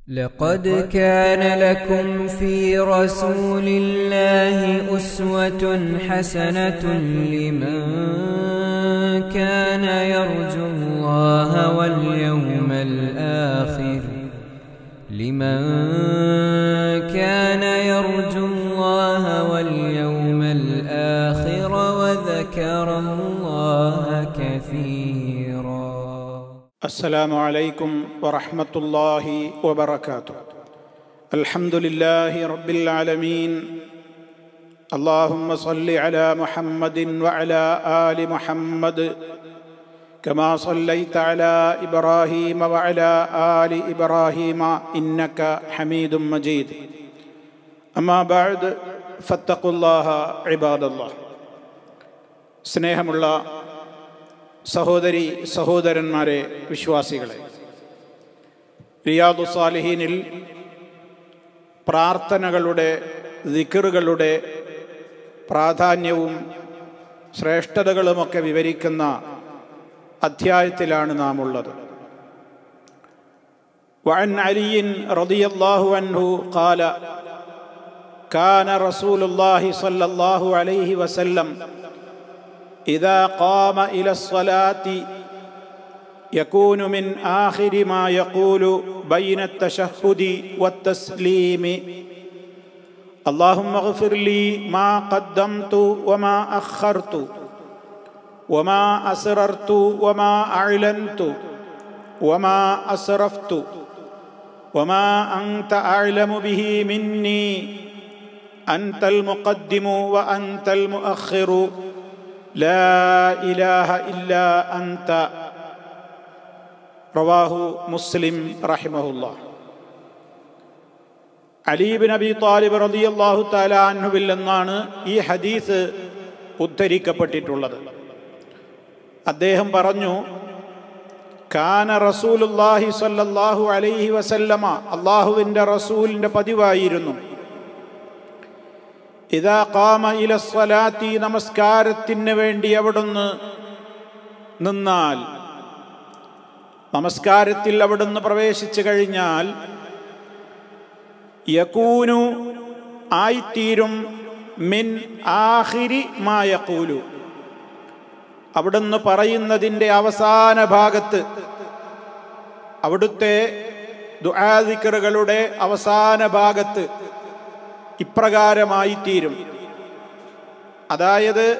لقد كان لكم في رسول الله أسوة حسنة لمن كان يرجو الله واليوم الآخر لمن كان يرجو الله واليوم الآخر وذكر الله كثيرا السلام عليكم ورحمة الله وبركاته الحمد لله رب العالمين اللهم صل على محمد وعلى آل محمد كما صليت على إبراهيم وعلى آل إبراهيم إنك حميد مجيد أما بعد فاتقوا الله عباد الله സ്നേഹമുള്ള സഹോദരി സഹോദരന്മാരെ വിശ്വാസികളെ റിയാദു സാലിഹീനിൽ പ്രാർത്ഥനകളുടെ ദിക്കറുകളുടെ പ്രാധാന്യവും ശ്രേഷ്ഠതകളുമൊക്കെ വിവരിക്കുന്ന അധ്യായത്തിലാണ് നാം ഉള്ളത് وعن علي رضي الله عنه قال كان رسول الله صلى الله عليه وسلم إذا قام إلى الصلاة يكون من آخر ما يقول بين التشهد والتسليم اللهم اغفر لي ما قدمت وما أخرت وما أسررت وما أعلنت وما أسرفت وما أنت أعلم به مني أنت المقدم وأنت المؤخر لا إله إلا أنت റവാഹു മുസ്ലിം റഹിമഹുല്ല അലീബിൻ അബി താലിബ് റളിയല്ലാഹു തആല അൻഹുവിൽ നിന്നാണ് ഈ ഹദീസ് ഉദ്ധരിക്കപ്പെട്ടിട്ടുള്ളത് അദ്ദേഹം പറഞ്ഞു കാന റസൂലുല്ലാഹി സ്വല്ലല്ലാഹു അലൈഹി വസല്ലമ അള്ളാഹുവിൻ്റെ റസൂലിൻ്റെ പതിവായിരുന്നു ഇതാ കാമ ഇല സ്വലാത്തി നമസ്കാരത്തിന് വേണ്ടി അവിടുന്ന് നിന്നാൽ നമസ്കാരത്തിൽ അവിടുന്ന് പ്രവേശിച്ചു കഴിഞ്ഞാൽ യക്കൂനു ആയിത്തീരും മിൻ ആഹിരി മായക്കൂലു അവിടുന്ന് പറയുന്നതിൻ്റെ അവസാന ഭാഗത്ത് അവിടുത്തെ ദുആദിക്കറുകളുടെ അവസാന ഭാഗത്ത് ഇപ്രകാരമായി തീരും അതായത്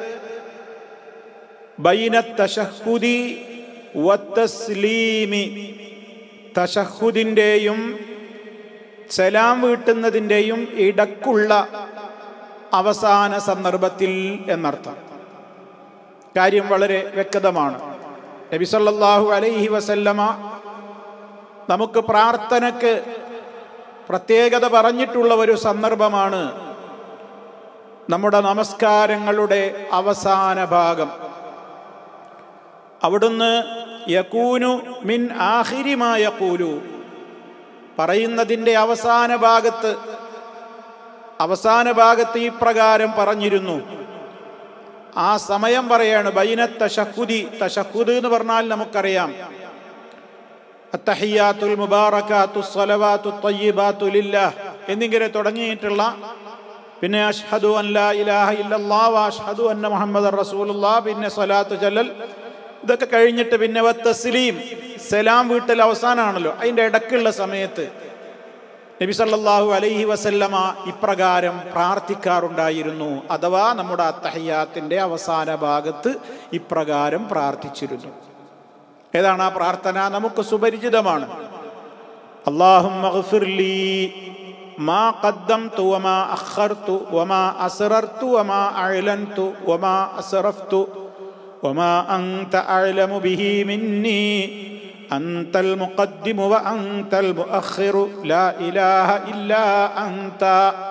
ബൈന തശഹുദി വത്തസ്ലീമി തശഹുദിൻ്റെയും സലാം വീട്ടുന്നതിൻ്റെയും ഇടക്കുള്ള അവസാന സന്ദർഭത്തിൽ എന്നർത്ഥം കാര്യം വളരെ വ്യക്തമാണ് നബി സല്ലല്ലാഹു അലൈഹി വസല്ലമ നമുക്ക് പ്രാർത്ഥനയ്ക്ക് പ്രത്യേകത പറഞ്ഞിട്ടുള്ള ഒരു സന്ദർഭമാണ് നമ്മുടെ നമസ്കാരങ്ങളുടെ അവസാന ഭാഗം അവിടുന്ന് യക്കൂനു മിൻ ആഹിരിമായ കൂലു പറയുന്നതിൻ്റെ അവസാന ഭാഗത്ത് അവസാന ഭാഗത്ത് ഈ പ്രകാരം പറഞ്ഞിരുന്നു ആ സമയം പറയാണ് ബൈന തഷഹുദി തഷഹുദ് എന്ന് പറഞ്ഞാൽ നമുക്കറിയാം അത്തഹിയാത്തുൽ മുബാറക്കാത്തു സ്വലവാത്തു തയ്യിബാത്തു ലില്ലാഹ് എന്നിങ്ങനെ തുടങ്ങിയിട്ടുള്ള പിന്നെ അഷ്ഹദു അൻ ലാ ഇലാഹ ഇല്ലല്ലാഹ് അഷ്ഹദു അന്ന മുഹമ്മദ് റസൂലുള്ളാഹ് പിന്നെ സ്വലാത്തു ചൊല്ലൽ ഇതൊക്കെ കഴിഞ്ഞിട്ട് പിന്നെ തസ്ലീം സലാം വീട്ടൽ അവസാനമാണല്ലോ അതിൻ്റെ ഇടക്കുള്ള സമയത്ത് നബി സല്ലല്ലാഹു അലൈഹി വസല്ലമ ഇപ്രകാരം പ്രാർത്ഥിക്കാറുണ്ടായിരുന്നു അഥവാ നമ്മുടെ അത്തഹയ്യാത്തിൻ്റെ അവസാന ഭാഗത്ത് ഇപ്രകാരം പ്രാർത്ഥിച്ചിരുന്നു ഏതാണ് ആ പ്രാർത്ഥന നമുക്ക് സുപരിചിതമാണ് അള്ളാഹും ما قدمت وما أخرت وما أسررت وما أعلنت وما أسرفت وما أنت أعلم به مني أنت المقدم وأنت المؤخر لا إله إلا أنت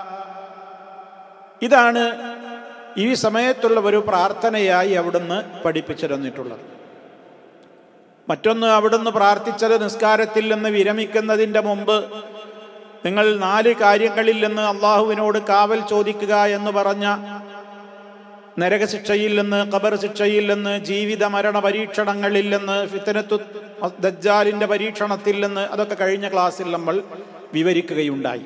ഇതാണ് ഈ സമയത്തുള്ള ഒരു പ്രാർത്ഥനയായി അവിടുന്ന് പഠിപ്പിച്ചു തന്നിട്ടുള്ളത് മറ്റൊന്ന് അവിടുന്ന് പ്രാർത്ഥിച്ചത് നിസ്കാരത്തിൽ നിന്ന് വിരമിക്കുന്നതിൻ്റെ മുമ്പ് നിങ്ങൾ നാല് കാര്യങ്ങളിൽ നിന്ന് അള്ളാഹുവിനോട് കാവൽ ചോദിക്കുക എന്ന് പറഞ്ഞ നരകശിക്ഷയിൽ നിന്ന് ഖബർ ശിക്ഷയിൽ നിന്ന് ജീവിത മരണ പരീക്ഷണങ്ങളിൽ നിന്ന് ഫിത്തനത്തു ദജ്ജാലിൻ്റെ പരീക്ഷണത്തിൽ നിന്ന് അതൊക്കെ കഴിഞ്ഞ ക്ലാസ്സിൽ നമ്മൾ വിവരിക്കുകയുണ്ടായി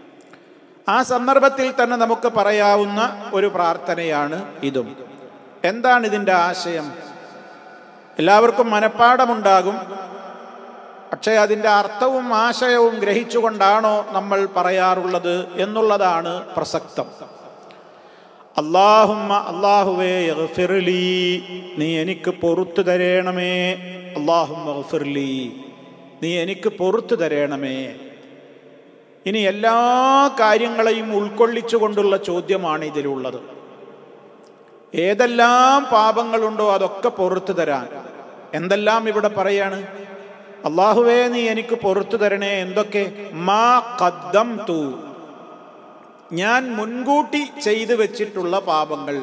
ആ സന്ദർഭത്തിൽ തന്നെ നമുക്ക് പറയാവുന്ന ഒരു പ്രാർത്ഥനയാണ് ഇതും എന്താണ് ഇതിൻ്റെ ആശയം എല്ലാവർക്കും മനഃപ്പാടമുണ്ടാകും പക്ഷേ അതിൻ്റെ അർത്ഥവും ആശയവും ഗ്രഹിച്ചുകൊണ്ടാണോ നമ്മൾ പറയാറുള്ളത് എന്നുള്ളതാണ് പ്രസക്തം അള്ളാഹുമ്മ അള്ളാഹുവേ യഗ്ഫിർലി നീ എനിക്ക് പൊറത്തു തരേണമേ അള്ളാഹുമ്മ യഗ്ഫിർലി നീ എനിക്ക് പൊറത്തു തരേണമേ ഇനി എല്ലാ കാര്യങ്ങളെയും ഉൾക്കൊള്ളിച്ചുകൊണ്ടുള്ള ചോദ്യമാണ് ഇതിലുള്ളത് ഏതെല്ലാം പാപങ്ങളുണ്ടോ അതൊക്കെ പൊറത്തു തരാൻ എന്തെല്ലാം ഇവിടെ പറയാണ് അള്ളാഹുവേ നീ എനിക്ക് പൊറത്തു തരണേ എന്തൊക്കെ മാ കദ്ദം തൂ ഞാൻ മുൻകൂട്ടി ചെയ്തു വെച്ചിട്ടുള്ള പാപങ്ങൾ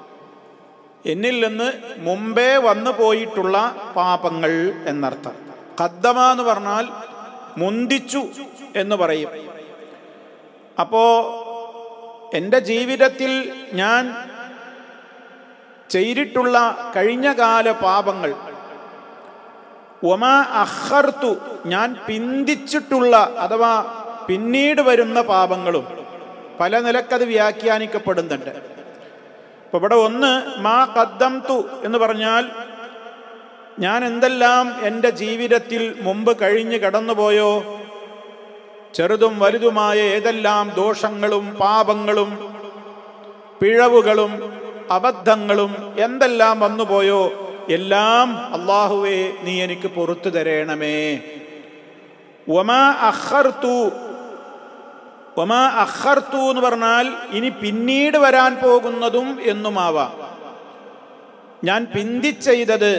എന്നിൽ നിന്ന് മുമ്പേ വന്നു പോയിട്ടുള്ള പാപങ്ങൾ എന്നർത്ഥം കദ്ദമ എന്ന് പറഞ്ഞാൽ മുന്തിച്ചു എന്ന് പറയും അപ്പോ എൻ്റെ ജീവിതത്തിൽ ഞാൻ ചെയ്തിട്ടുള്ള കഴിഞ്ഞകാല പാപങ്ങൾ ഒമ അഹർത്തു ഞാൻ പിന്തിച്ചിട്ടുള്ള അഥവാ പിന്നീട് വരുന്ന പാപങ്ങളും പല നിലക്കത് വ്യാഖ്യാനിക്കപ്പെടുന്നുണ്ട് അപ്പൊ ഇവിടെ ഒന്ന് മാ കദ്ദം തു എന്ന് പറഞ്ഞാൽ ഞാൻ എന്തെല്ലാം എൻ്റെ ജീവിതത്തിൽ മുമ്പ് കഴിഞ്ഞ് കടന്നുപോയോ ചെറുതും വലുതുമായ ഏതെല്ലാം ദോഷങ്ങളും പാപങ്ങളും പിഴവുകളും അബദ്ധങ്ങളും എന്തെല്ലാം വന്നുപോയോ എല്ലാം അള്ളാഹുവേ നീ എനിക്ക് പൊറത്തു തരേണമേ ഒമാ അഹർത്തു ഒമാ അഹർത്തു എന്ന് പറഞ്ഞാൽ ഇനി പിന്നീട് വരാൻ പോകുന്നതും എന്നുമാവാം ഞാൻ പിന്തിച്ചെയ്തത്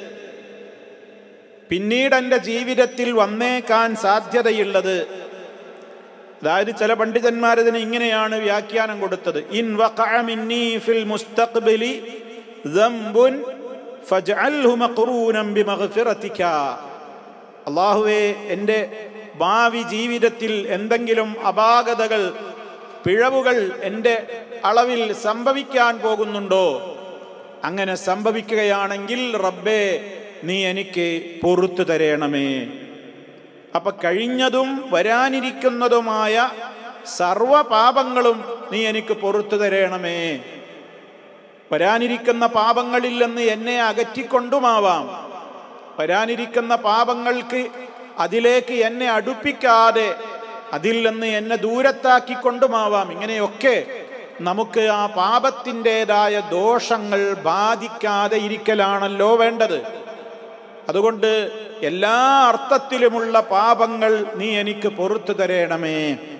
പിന്നീട് എൻ്റെ ജീവിതത്തിൽ വന്നേക്കാൻ സാധ്യതയുള്ളത് അതായത് ചില പണ്ഡിതന്മാർ ഇതിന് ഇങ്ങനെയാണ് വ്യാഖ്യാനം കൊടുത്തത് ഇൻ വഖഅ മിന്നീ ഫിൽ മുസ്തഖ്ബിലി ദംബുൻ ഫജ്അൽഹു മഖ്റൂനൻ ബിമഗ്ഫിറതിക അല്ലാഹുവേ എൻ്റെ ഭാവി ജീവിതത്തിൽ എന്തെങ്കിലും അപാകതകൾ പിഴവുകൾ എൻ്റെ അളവിൽ സംഭവിക്കാൻ പോകുന്നുണ്ടോ അങ്ങനെ സംഭവിക്കുകയാണെങ്കിൽ റബ്ബേ നീ എനിക്ക് പൊറത്തു തരേണമേ അപ്പൊ കഴിഞ്ഞതും വരാനിരിക്കുന്നതുമായ സർവ പാപങ്ങളും നീ എനിക്ക് പൊറത്തു തരേണമേ വരാനിരിക്കുന്ന പാപങ്ങളിൽ നിന്ന് എന്നെ അകറ്റിക്കൊണ്ടുമാവാം വരാനിരിക്കുന്ന പാപങ്ങൾക്ക് അതിലേക്ക് എന്നെ അടുപ്പിക്കാതെ അതിൽ നിന്ന് എന്നെ ദൂരത്താക്കിക്കൊണ്ടുമാവാം ഇങ്ങനെയൊക്കെ നമുക്ക് ആ പാപത്തിൻ്റെതായ ദോഷങ്ങൾ ബാധിക്കാതെ ഇരിക്കലാണല്ലോ വേണ്ടത് അതുകൊണ്ട് എല്ലാ അർത്ഥത്തിലുമുള്ള പാപങ്ങൾ നീ എനിക്ക് പൊറത്തു തരേണമേ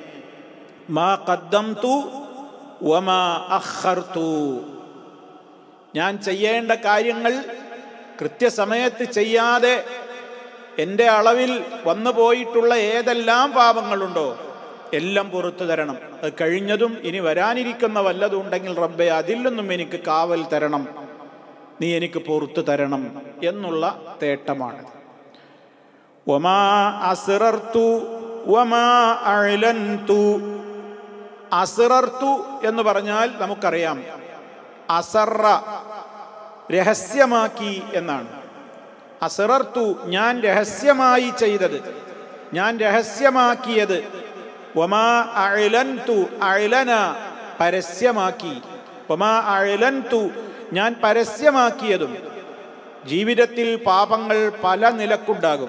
മാ കദ്ദം തു വമാ അഹർത്തു ഞാൻ ചെയ്യേണ്ട കാര്യങ്ങൾ കൃത്യസമയത്ത് ചെയ്യാതെ എൻ്റെ അളവിൽ വന്നു പോയിട്ടുള്ള ഏതെല്ലാം പാപങ്ങളുണ്ടോ എല്ലാം പുറത്തു തരണം അത് കഴിഞ്ഞതും ഇനി വരാനിരിക്കുന്ന വല്ലതും ഉണ്ടെങ്കിൽ റബ്ബെ അതിൽ നിന്നും എനിക്ക് കാവൽ തരണം നീ എനിക്ക് പുറത്തു തരണം എന്നുള്ള തേട്ടമാണ് ഒമാ അസിറർത്തു ഒമാ അഴലന്തു അസിറർത്തു എന്ന് പറഞ്ഞാൽ നമുക്കറിയാം അസറ രഹസ്യമാക്കി എന്നാണ് അസിറർത്തു ഞാൻ രഹസ്യമായി ചെയ്തത് ഞാൻ രഹസ്യമാക്കിയത് ഒമാ അഴലന്തു അഴലന പരസ്യമാക്കി ഒമാ അഴലന്തു ഞാൻ പരസ്യമാക്കിയതും ജീവിതത്തിൽ പാപങ്ങൾ പല നിലക്കുണ്ടാകും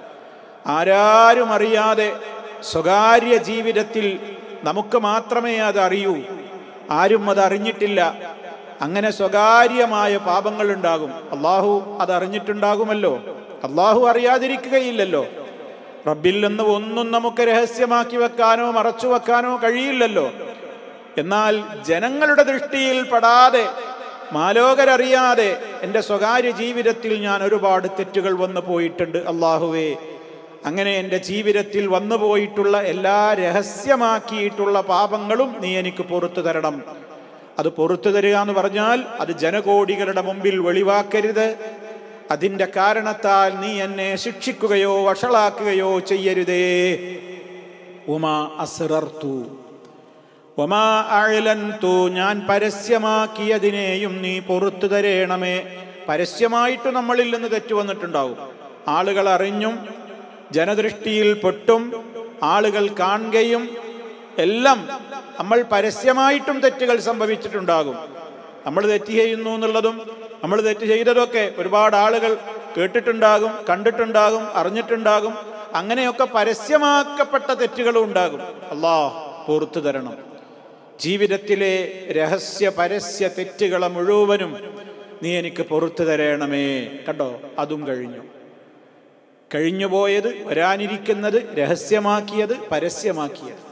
ആരാരും അറിയാതെ സ്വകാര്യ ജീവിതത്തിൽ നമുക്ക് മാത്രമേ അത് അറിയൂ ആരും അത് അറിഞ്ഞിട്ടില്ല അങ്ങനെ സ്വകാര്യമായ പാപങ്ങൾ ഉണ്ടാകും അള്ളാഹു അത് അറിഞ്ഞിട്ടുണ്ടാകുമല്ലോ അള്ളാഹു അറിയാതിരിക്കുകയില്ലല്ലോ റബ്ബിൽ നിന്ന് ഒന്നും നമുക്ക് രഹസ്യമാക്കി വെക്കാനോ മറച്ചു വെക്കാനോ കഴിയില്ലല്ലോ എന്നാൽ ജനങ്ങളുടെ ദൃഷ്ടിയിൽ പെടാതെ മാലോകരറിയാതെ എൻ്റെ സ്വകാര്യ ജീവിതത്തിൽ ഞാൻ ഒരുപാട് തെറ്റുകൾ വന്നു പോയിട്ടുണ്ട് അള്ളാഹുവേ അങ്ങനെ എൻ്റെ ജീവിതത്തിൽ വന്നു പോയിട്ടുള്ള എല്ലാ രഹസ്യമാക്കിയിട്ടുള്ള പാപങ്ങളും നീ എനിക്ക് പുറത്തു തരണം അത് പുറത്തു തരിക എന്ന് പറഞ്ഞാൽ അത് ജനകോടികളുടെ മുമ്പിൽ വെളിവാക്കരുത് അതിൻ്റെ കാരണത്താൽ നീ എന്നെ ശിക്ഷിക്കുകയോ വഷളാക്കുകയോ ചെയ്യരുതേ ഉമാ അസിറർത്തു ഒമാ അഴലന്തു ഞാൻ പരസ്യമാക്കിയതിനെയും നീ പൊറത്തു തരേണമേ പരസ്യമായിട്ട് നമ്മളിൽ നിന്ന് തെറ്റ് വന്നിട്ടുണ്ടാവും ആളുകൾ അറിഞ്ഞും ജനദൃഷ്ടിയിൽ പെട്ടും ആളുകൾ കാണുകയും എല്ലാം നമ്മൾ പരസ്യമായിട്ടും തെറ്റുകൾ സംഭവിച്ചിട്ടുണ്ടാകും നമ്മൾ തെറ്റ് ചെയ്യുന്നു എന്നുള്ളതും നമ്മൾ തെറ്റ് ചെയ്തതൊക്കെ ഒരുപാട് ആളുകൾ കേട്ടിട്ടുണ്ടാകും കണ്ടിട്ടുണ്ടാകും അറിഞ്ഞിട്ടുണ്ടാകും അങ്ങനെയൊക്കെ പരസ്യമാക്കപ്പെട്ട തെറ്റുകളും ഉണ്ടാകും അല്ലാ പുറത്തു തരണം ജീവിതത്തിലെ രഹസ്യ പരസ്യ തെറ്റുകളെ മുഴുവനും നീ എനിക്ക് പുറത്തു തരണമേ കണ്ടോ അതും കഴിഞ്ഞു കഴിഞ്ഞുപോയത് വരാനിരിക്കുന്നത് രഹസ്യമാക്കിയത് പരസ്യമാക്കിയത്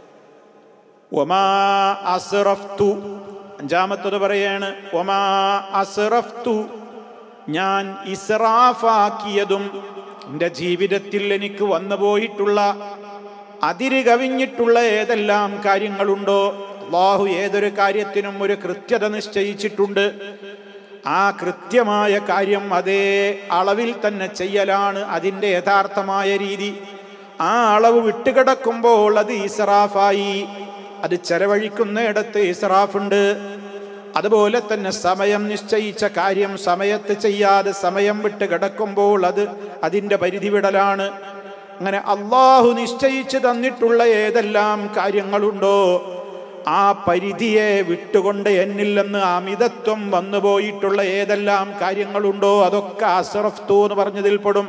ഒമാ അസ്റഫ്തു അഞ്ചാമത്തത് പറയാണ് ഒമാ അസ്റഫ്തു ഞാൻ ഇസ്രാഫാക്കിയതും എൻ്റെ ജീവിതത്തിൽ എനിക്ക് വന്നു പോയിട്ടുള്ള അതിര് കവിഞ്ഞിട്ടുള്ള ഏതെല്ലാം കാര്യങ്ങളുണ്ടോ അള്ളാഹു ഏതൊരു കാര്യത്തിനും ഒരു കൃത്യത നിശ്ചയിച്ചിട്ടുണ്ട് ആ കൃത്യമായ കാര്യം അതേ അളവിൽ തന്നെ ചെയ്യലാണ് അതിൻ്റെ യഥാർത്ഥമായ രീതി ആ അളവ് വിട്ടുകിടക്കുമ്പോൾ അത് ഇസ്രാഫായി അത് ചെലവഴിക്കുന്നിടത്ത് ഇസ്രാഫുണ്ട് അതുപോലെ തന്നെ സമയം നിശ്ചയിച്ച കാര്യം സമയത്ത് ചെയ്യാതെ സമയം വിട്ട് കിടക്കുമ്പോൾ അത് അതിൻ്റെ പരിധി വിടലാണ് അങ്ങനെ അള്ളാഹു നിശ്ചയിച്ചു തന്നിട്ടുള്ള ഏതെല്ലാം കാര്യങ്ങളുണ്ടോ ആ പരിധിയെ വിട്ടുകൊണ്ട് എന്നിൽ നിന്ന് അമിതത്വം വന്നുപോയിട്ടുള്ള ഏതെല്ലാം കാര്യങ്ങളുണ്ടോ അതൊക്കെ അസറഫ്തു എന്ന് പറഞ്ഞതിൽ പെടും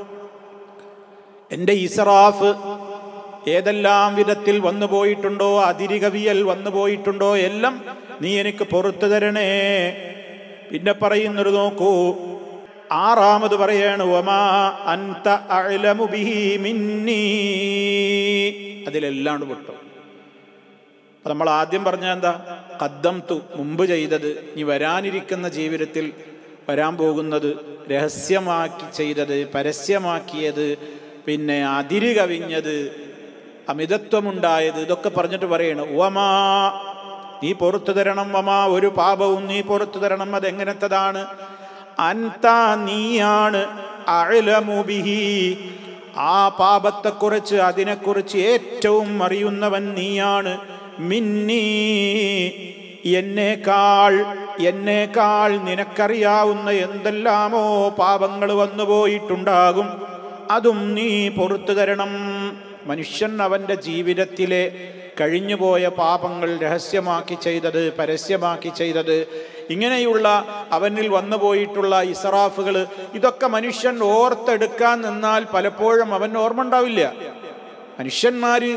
എൻ്റെ ഇസറാഫ് ഏതെല്ലാം വിധത്തിൽ വന്നു പോയിട്ടുണ്ടോ അതിരികവിയൽ വന്നു പോയിട്ടുണ്ടോ എല്ലാം നീ എനിക്ക് പുറത്തു തരണേ പിന്നെ പറയുന്നത് നോക്കൂ ആറാമത് പറയാണ് ഒമാ അൻത അഅലമു ബിഹി മിന്നീ അതിലെല്ലാം വിട്ടു അപ്പൊ നമ്മൾ ആദ്യം പറഞ്ഞ എന്താ കദ്ദം തു മുമ്പ് ചെയ്തത് ഇനി വരാനിരിക്കുന്ന ജീവിതത്തിൽ വരാൻ പോകുന്നത് രഹസ്യമാക്കി ചെയ്തത് പരസ്യമാക്കിയത് പിന്നെ അതിര് കവിഞ്ഞത് അമിതത്വമുണ്ടായത് ഇതൊക്കെ പറഞ്ഞിട്ട് പറയണ വമാ നീ പുറത്തു തരണം വമാ ഒരു പാപവും നീ പുറത്തു തരണം അതെങ്ങനത്തതാണ് അൻത നീയാണ് അഴലമുബിഹി ആ പാപത്തെക്കുറിച്ച് അതിനെക്കുറിച്ച് ഏറ്റവും അറിയുന്നവൻ നീയാണ് മിന്നീ എന്നേക്കാൾ എന്നേക്കാൾ നിനക്കറിയാവുന്ന എന്തെല്ലാമോ പാപങ്ങൾ വന്നുപോയിട്ടുണ്ടാകും അതും നീ പുറത്തു തരണം മനുഷ്യൻ അവൻ്റെ ജീവിതത്തിലെ കഴിഞ്ഞുപോയ പാപങ്ങൾ രഹസ്യമാക്കി ചെയ്തത് പരസ്യമാക്കി ചെയ്തത് ഇങ്ങനെയുള്ള അവനിൽ വന്നുപോയിട്ടുള്ള ഇസറാഫുകൾ ഇതൊക്കെ മനുഷ്യൻ ഓർത്തെടുക്കാൻ നിന്നാൽ പലപ്പോഴും അവൻ ഓർമ്മ ഉണ്ടാവില്ല മനുഷ്യന്മാര്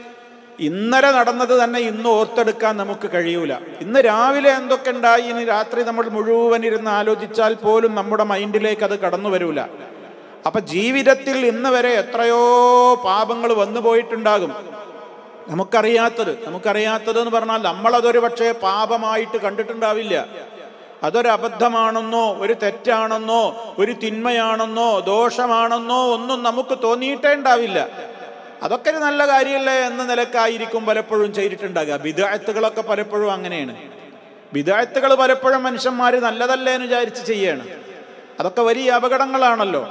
ഇന്നലെ നടന്നത് തന്നെ ഇന്ന് ഓർത്തെടുക്കാൻ നമുക്ക് കഴിയൂല ഇന്ന് രാവിലെ എന്തൊക്കെ ഉണ്ടായി ഇനി രാത്രി നമ്മൾ മുഴുവൻ ഇരുന്ന് ആലോചിച്ചാൽ പോലും നമ്മുടെ മൈൻഡിലേക്ക് അത് കടന്നു വരൂല അപ്പൊ ജീവിതത്തിൽ ഇന്ന് വരെ എത്രയോ പാപങ്ങൾ വന്നു പോയിട്ടുണ്ടാകും നമുക്കറിയാത്തത് നമുക്കറിയാത്തത് എന്ന് പറഞ്ഞാൽ നമ്മളതൊരു പക്ഷേ പാപമായിട്ട് കണ്ടിട്ടുണ്ടാവില്ല അതൊരു അബദ്ധമാണെന്നോ ഒരു തെറ്റാണെന്നോ ഒരു തിന്മയാണെന്നോ ദോഷമാണെന്നോ ഒന്നും നമുക്ക് തോന്നിയിട്ടേ ഉണ്ടാവില്ല അതൊക്കെ ഒരു നല്ല കാര്യമല്ലേ എന്ന നിലക്കായിരിക്കും പലപ്പോഴും ചെയ്തിട്ടുണ്ടാകുക ബിദായത്തുകളൊക്കെ പലപ്പോഴും അങ്ങനെയാണ് ബിദായത്തുകൾ പലപ്പോഴും മനുഷ്യന്മാർ നല്ലതല്ലേ എന്ന് വിചാരിച്ച് ചെയ്യാണ് അതൊക്കെ വലിയ അപകടങ്ങളാണല്ലോ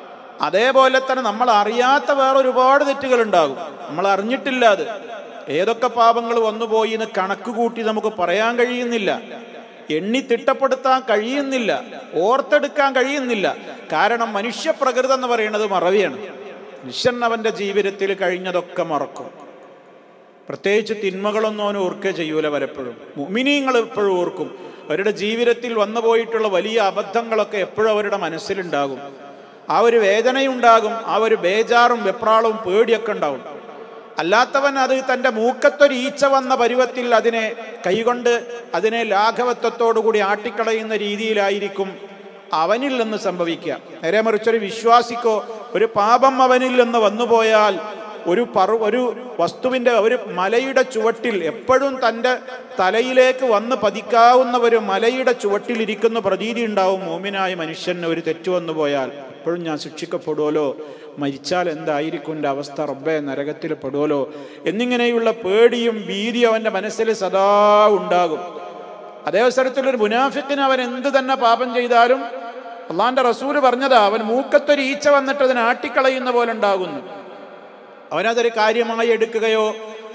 അതേപോലെ തന്നെ നമ്മൾ അറിയാത്ത വേറെ ഒരുപാട് തെറ്റുകൾ ഉണ്ടാകും നമ്മൾ അറിഞ്ഞിട്ടില്ല അത് ഏതൊക്കെ പാപങ്ങൾ വന്നുപോയി എന്ന് കണക്ക് കൂട്ടി നമുക്ക് പറയാൻ കഴിയുന്നില്ല എണ്ണി തിട്ടപ്പെടുത്താൻ കഴിയുന്നില്ല ഓർത്തെടുക്കാൻ കഴിയുന്നില്ല കാരണം മനുഷ്യപ്രകൃതം എന്ന് പറയുന്നത് മറവിയാണ് മനുഷ്യൻ അവൻ്റെ ജീവിതത്തിൽ കഴിഞ്ഞതൊക്കെ മറക്കും പ്രത്യേകിച്ച് തിന്മകളൊന്നും അവൻ ഓർക്കുക ചെയ്യൂല പലപ്പോഴും മുമിനീങ്ങൾ എപ്പോഴും ഓർക്കും അവരുടെ ജീവിതത്തിൽ വന്നു പോയിട്ടുള്ള വലിയ അബദ്ധങ്ങളൊക്കെ എപ്പോഴും അവരുടെ മനസ്സിലുണ്ടാകും ആ ഒരു വേദനയുണ്ടാകും ആ ഒരു ബേജാറും വെപ്രാളവും പേടിയൊക്കെ ഉണ്ടാവും അല്ലാത്തവൻ അത് തൻ്റെ മൂക്കത്തൊരു ഈച്ച വന്ന പരുവത്തിൽ അതിനെ കൈകൊണ്ട് അതിനെ ലാഘവത്വത്തോടുകൂടി ആട്ടിക്കളയുന്ന രീതിയിലായിരിക്കും അവനിൽ നിന്ന് സംഭവിക്കുക നേരെ മറിച്ചൊരു വിശ്വാസിക്കോ ഒരു പാപം അവനിൽ നിന്ന് വന്നുപോയാൽ ഒരു പറ ഒരു വസ്തുവിൻ്റെ ഒരു മലയുടെ ചുവട്ടിൽ എപ്പോഴും തൻ്റെ തലയിലേക്ക് വന്ന് പതിക്കാവുന്ന ഒരു മലയുടെ ചുവട്ടിലിരിക്കുന്ന പ്രതീതി ഉണ്ടാവും മോമിനായ മനുഷ്യന് ഒരു തെറ്റ് വന്നു പോയാൽ എപ്പോഴും ഞാൻ ശിക്ഷിക്കപ്പെടുമല്ലോ മരിച്ചാൽ എന്തായിരിക്കും എൻ്റെ അവസ്ഥ റബ്ബെ നരകത്തിൽ പെടുമല്ലോ എന്നിങ്ങനെയുള്ള പേടിയും ഭീതിയും അവൻ്റെ മനസ്സിൽ സദാ ഉണ്ടാകും അതേ അവസരത്തിൽ ഒരു മുനാഫിക്കിന് അവൻ എന്ത് തന്നെ പാപം ചെയ്താലും അള്ളാന്റെ റസൂല് പറഞ്ഞതാ അവൻ മൂക്കത്തൊരു ഈച്ച വന്നിട്ട് അതിനെ ആട്ടിക്കളയുന്ന പോലെ ഉണ്ടാകുന്നു അവനതൊരു കാര്യമായി എടുക്കുകയോ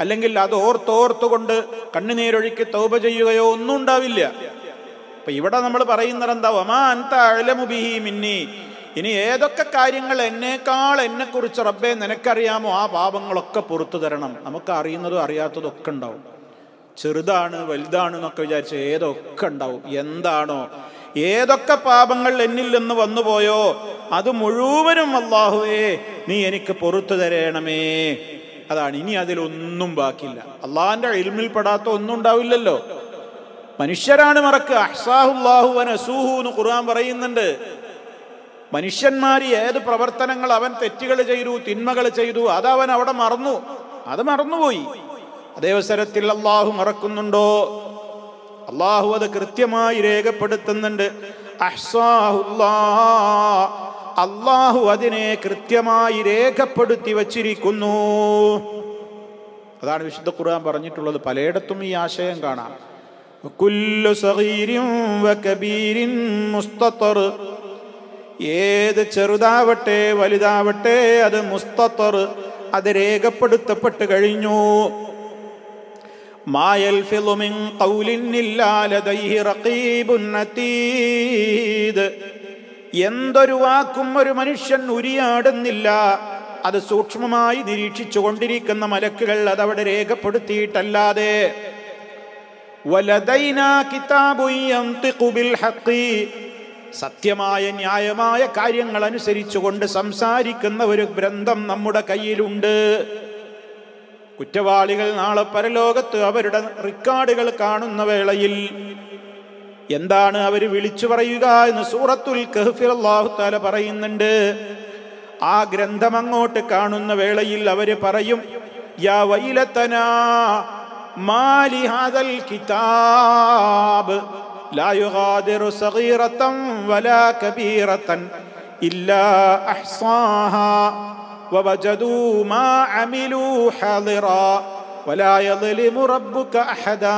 അല്ലെങ്കിൽ അത് ഓർത്തോർത്തുകൊണ്ട് കണ്ണുനീരൊഴുക്കി തൗബ ചെയ്യുകയോ ഒന്നും ഉണ്ടാവില്ല അപ്പൊ ഇവിടെ നമ്മൾ പറയുന്നത് എന്താ ഒമാ അന്ത അഴലമുബിഹി മിന്നി ഇനി ഏതൊക്കെ കാര്യങ്ങൾ എന്നേക്കാൾ എന്നെ കുറിച്ച് റബ്ബെ നിനക്കറിയാമോ ആ പാപങ്ങളൊക്കെ പുറത്തു തരണം നമുക്ക് അറിയുന്നതും അറിയാത്തതും ഒക്കെ ഉണ്ടാവും ചെറുതാണ് വലുതാണ് എന്നൊക്കെ വിചാരിച്ച് ഏതൊക്കെ ഉണ്ടാവും എന്താണോ ഏതൊക്കെ പാപങ്ങൾ എന്നിൽ നിന്ന് വന്നുപോയോ അത് മുഴുവനും അള്ളാഹുവേ നീ എനിക്ക് പുറത്തു തരേണമേ അതാണ് ഇനി അതിലൊന്നും ബാക്കിയില്ല അള്ളാഹിന്റെ ഇൽമിൽപ്പെടാത്ത ഒന്നും ഉണ്ടാവില്ലല്ലോ മനുഷ്യരാണ് മറക്കുക അഹ്സാഹുല്ലാഹു അനസൂഹു എന്ന് ഖുർആൻ പറയുന്നുണ്ട് മനുഷ്യന്മാർ ഏത് പ്രവർത്തനങ്ങൾ അവൻ തെറ്റുകൾ ചെയ്തു തിന്മകൾ ചെയ്തു അത് അവൻ അവിടെ മറന്നു അത് മറന്നുപോയി അതേ അവസരത്തിൽ അള്ളാഹു മറക്കുന്നുണ്ടോ അള്ളാഹു അത് കൃത്യമായി രേഖപ്പെടുത്തുന്നുണ്ട് അഹ്സാഹുല്ലാ അള്ളാഹു അതിനെ കൃത്യമായി രേഖപ്പെടുത്തി വച്ചിരിക്കുന്നു അതാണ് വിശുദ്ധ ഖുർആൻ പറഞ്ഞിട്ടുള്ളത് പലയിടത്തും ഈ ആശയം കാണാം കുല്ലു സഗീരിൻ വകബീരിൻ മുസ്തത്തർ ഏത് ചെറുതാവട്ടെ വലുതാവട്ടെ അത് മുസ്തത്തർ അത് രേഖപ്പെടുത്തപ്പെട്ട് കഴിഞ്ഞു മായൽ ഫിലുമിൻ ഖൗലിൻ ഇല്ലാ ലദൈഹി റഖീബുൻ അതീദ് എന്തൊരു വാക്കും ഒരു മനുഷ്യൻ ഉരിയാടുന്നില്ല അത് സൂക്ഷ്മമായി നിരീക്ഷിച്ചു കൊണ്ടിരിക്കുന്ന മലക്കുകൾ അതവിടെ രേഖപ്പെടുത്തിയിട്ടല്ലാതെ വലദൈനാ കിതാബുൻ യന്തിഖു ബിൽ ഹഖി സത്യമായ ന്യായമായ കാര്യങ്ങൾ അനുസരിച്ചുകൊണ്ട് സംസാരിക്കുന്ന ഒരു ഗ്രന്ഥം നമ്മുടെ കയ്യിലുണ്ട് കുറ്റവാളികൾ നാളെ പരലോകത്ത് അവരുടെ റെക്കോർഡുകൾ കാണുന്ന വേളയിൽ എന്താണ് അവർ വിളിച്ചു പറയുക എന്ന് സൂറത്തുൽ കഹ്ഫിൽ അല്ലാഹു തആല പറയുന്നുണ്ട് ആ ഗ്രന്ഥം അങ്ങോട്ട് കാണുന്ന വേളയിൽ അവര് പറയും യാ വൈലത്തനാ മാലി ഹാദൽ കിതാബ് ലാ യുഗാദിറു സഗീറതൻ വലാ കബീറതൻ ഇല്ലാ അഹ്സാഹാ ووجدوا ما عملوا حاضرا ولا يظلم ربك أحدا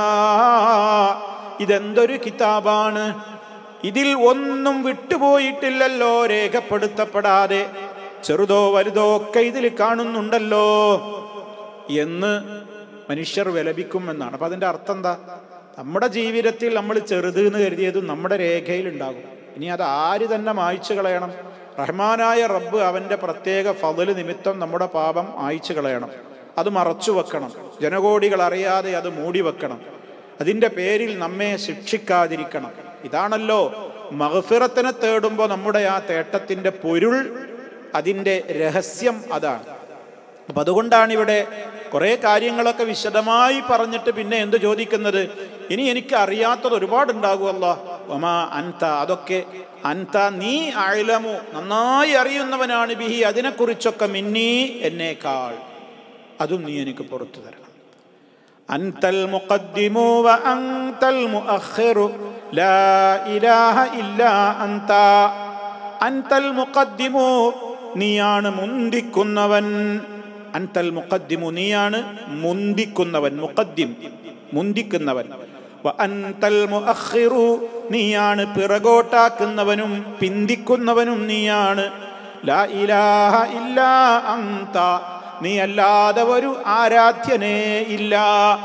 ഇതെന്തൊരു കിതാബാണ് ഇതിൽ ഒന്നും വിട്ടുപോയിട്ടില്ലല്ലോ രേഖപ്പെടുത്തപ്പെടാതെ ചെറുതോ വലുതോ ഒക്കെ ഇതിൽ കാണുന്നുണ്ടല്ലോ എന്ന് മനുഷ്യർ വിലപിക്കും എന്നാണ് അപ്പൊ അതിന്റെ അർത്ഥം എന്താ നമ്മുടെ ജീവിതത്തിൽ നമ്മൾ ചെറുത് എന്ന് കരുതിയതും നമ്മുടെ രേഖയിൽ ഉണ്ടാകും ഇനി അത് ആര് തന്നെ മായ്ച്ചു കളയണം റഹ്മാനായ റബ്ബ് അവന്റെ പ്രത്യേക ഫതല് നിമിത്തം നമ്മുടെ പാപം അയച്ചു കളയണം അത് മറച്ചു വെക്കണം ജനകോടികൾ അറിയാതെ അത് മൂടി വെക്കണം അതിന്റെ പേരിൽ നമ്മെ ശിക്ഷിക്കാതിരിക്കണം ഇതാണല്ലോ മഹഫിറത്തിനെ തേടുമ്പോൾ നമ്മുടെ ആ തേട്ടത്തിന്റെ പൊരുൾ അതിന്റെ രഹസ്യം അതാണ് അപ്പൊ അതുകൊണ്ടാണ് ഇവിടെ കുറെ കാര്യങ്ങളൊക്കെ വിശദമായി പറഞ്ഞിട്ട് പിന്നെ എന്ത് ചോദിക്കുന്നത് ഇനി എനിക്ക് അറിയാത്തത് ഒരുപാടുണ്ടാകുമല്ലോ ഒമാ അൻത അതൊക്കെ അൻത നീ അയലമു നന്നായി അറിയുന്നവനാണ് ബിഹി അതിനെക്കുറിച്ചൊക്കെ മിന്നി എന്നേക്കാൾ അതും നീ എനിക്ക് പുറത്തു തരണം അൻതൽ മുഖദ്ദിമു വ അൻതൽ മുഅഖിറു ലാ ഇലാഹ ഇല്ലാ അൻത അൻതൽ മുഖദ്ദിമു നീയാണ് മുന്തിക്കുന്നവൻ അൻതൽ മുഖദ്ദിമു നീയാണ് മുന്തിക്കുന്നവൻ മുഖദ്ദിം മുന്തിക്കുന്നവൻ വ അൻതൽ മുഅഖിറു നീയാണ് പിറകോട്ടാക്കുന്നവനും പിന്തിക്കുന്നവനും നീയാണ് ലാ ഇലാഹ ഇല്ലാ അന്ത നീ അല്ലാതെ ഒരു ആരാധ്യനേ ഇല്ല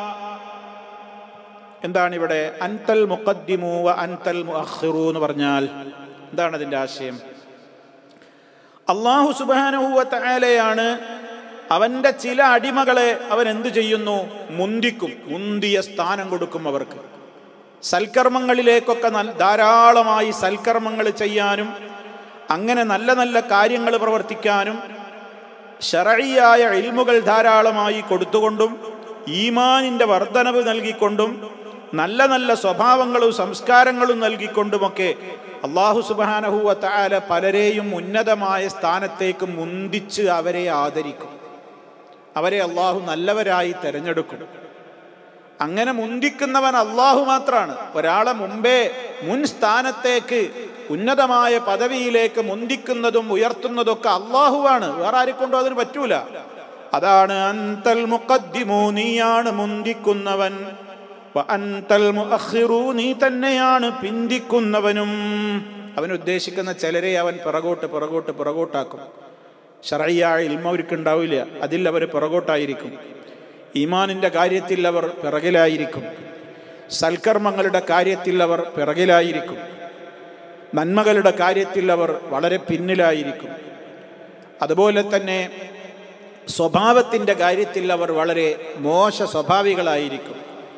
എന്താണ് ഇവിടെ അൻതൽ മുഖദ്ദിമു വ അൻതൽ മുഅഖിറു എന്ന് പറഞ്ഞാൽ എന്താണ് അതിന്റെ ആശയം അള്ളാഹു സുബാനഹുവ തആലയാണ് അവന്റെ ചില അടിമകളെ അവൻ എന്തു ചെയ്യുന്നു മുന്തിക്കും മുന്തിയ സ്ഥാനം കൊടുക്കും അവർക്ക് സൽക്കർമ്മങ്ങളിലേക്കൊക്കെ നൽ- ധാരാളമായി സൽക്കർമ്മങ്ങൾ ചെയ്യാനും അങ്ങനെ നല്ല നല്ല കാര്യങ്ങൾ പ്രവർത്തിക്കാനും ഷറഴിയായ ഇൽമുകൾ ധാരാളമായി കൊടുത്തുകൊണ്ടും ഈമാനിന്റെ വർധനവ് നൽകിക്കൊണ്ടും നല്ല നല്ല സ്വഭാവങ്ങളും സംസ്കാരങ്ങളും നൽകിക്കൊണ്ടുമൊക്കെ അള്ളാഹു സുബാനഹുവ താല പലരെയും ഉന്നതമായ സ്ഥാനത്തേക്ക് മുന്തിച്ച് അവരെ ആദരിക്കും അവരെ അള്ളാഹു നല്ലവരായി തെരഞ്ഞെടുക്കും അങ്ങനെ മുന്തിക്കുന്നവൻ അള്ളാഹു മാത്രാണ് ഒരാളെ മുമ്പേ മുൻ സ്ഥാനത്തേക്ക് ഉന്നതമായ പദവിയിലേക്ക് മുന്തിക്കുന്നതും ഉയർത്തുന്നതൊക്കെ അള്ളാഹുവാണ് വേറെ ആരെക്കൊണ്ടോ അതിന് പറ്റൂല അതാണ് അന്തൽ മുഖദ്ദിമു നീയാണ് മുന്തിക്കുന്നവൻ വ അന്തൽ മുഅഖിറു നീ തന്നെയാണ് പിന്തിക്കുന്നവനും അവൻ ഉദ്ദേശിക്കുന്ന ചിലരെ അവൻ പിറകോട്ട് പിറകോട്ട് പിറകോട്ടാക്കും ഷറയ്യായ ഇൽമ അവർക്ക് ഉണ്ടാവില്ല അതിൽ അവർ പിറകോട്ടായിരിക്കും ഈമാനിൻ്റെ കാര്യത്തിൽ അവർ പിറകിലായിരിക്കും സൽക്കർമ്മങ്ങളുടെ കാര്യത്തിൽ അവർ പിറകിലായിരിക്കും നന്മകളുടെ കാര്യത്തിൽ അവർ വളരെ പിന്നിലായിരിക്കും അതുപോലെ തന്നെ സ്വഭാവത്തിൻ്റെ കാര്യത്തിൽ അവർ വളരെ മോശ സ്വഭാവികളായിരിക്കും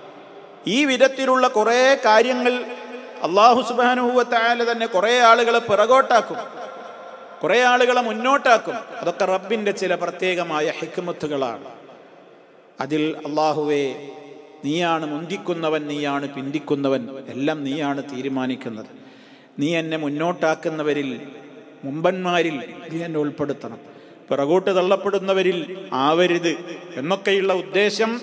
ഈ വിധത്തിലുള്ള കുറേ കാര്യങ്ങൾ അള്ളാഹു സുബാനുഭവത്തായാലും തന്നെ കുറേ ആളുകളെ പിറകോട്ടാക്കും കുറേ ആളുകളെ മുന്നോട്ടാക്കും അതൊക്കെ റബ്ബിൻ്റെ ചില പ്രത്യേകമായ ഹിക്മത്തുകളാണ് അതിൽ അള്ളാഹുവെ നീയാണ് മുന്തിക്കുന്നവൻ നീയാണ് പിന്തിക്കുന്നവൻ എല്ലാം നീയാണ് തീരുമാനിക്കുന്നത് നീ എന്നെ മുന്നോട്ടാക്കുന്നവരിൽ മുമ്പന്മാരിൽ നീ എന്നെ ഉൾപ്പെടുത്തണം പിറകോട്ട് തള്ളപ്പെടുന്നവരിൽ ആവരുത് എന്നൊക്കെയുള്ള ഉദ്ദേശം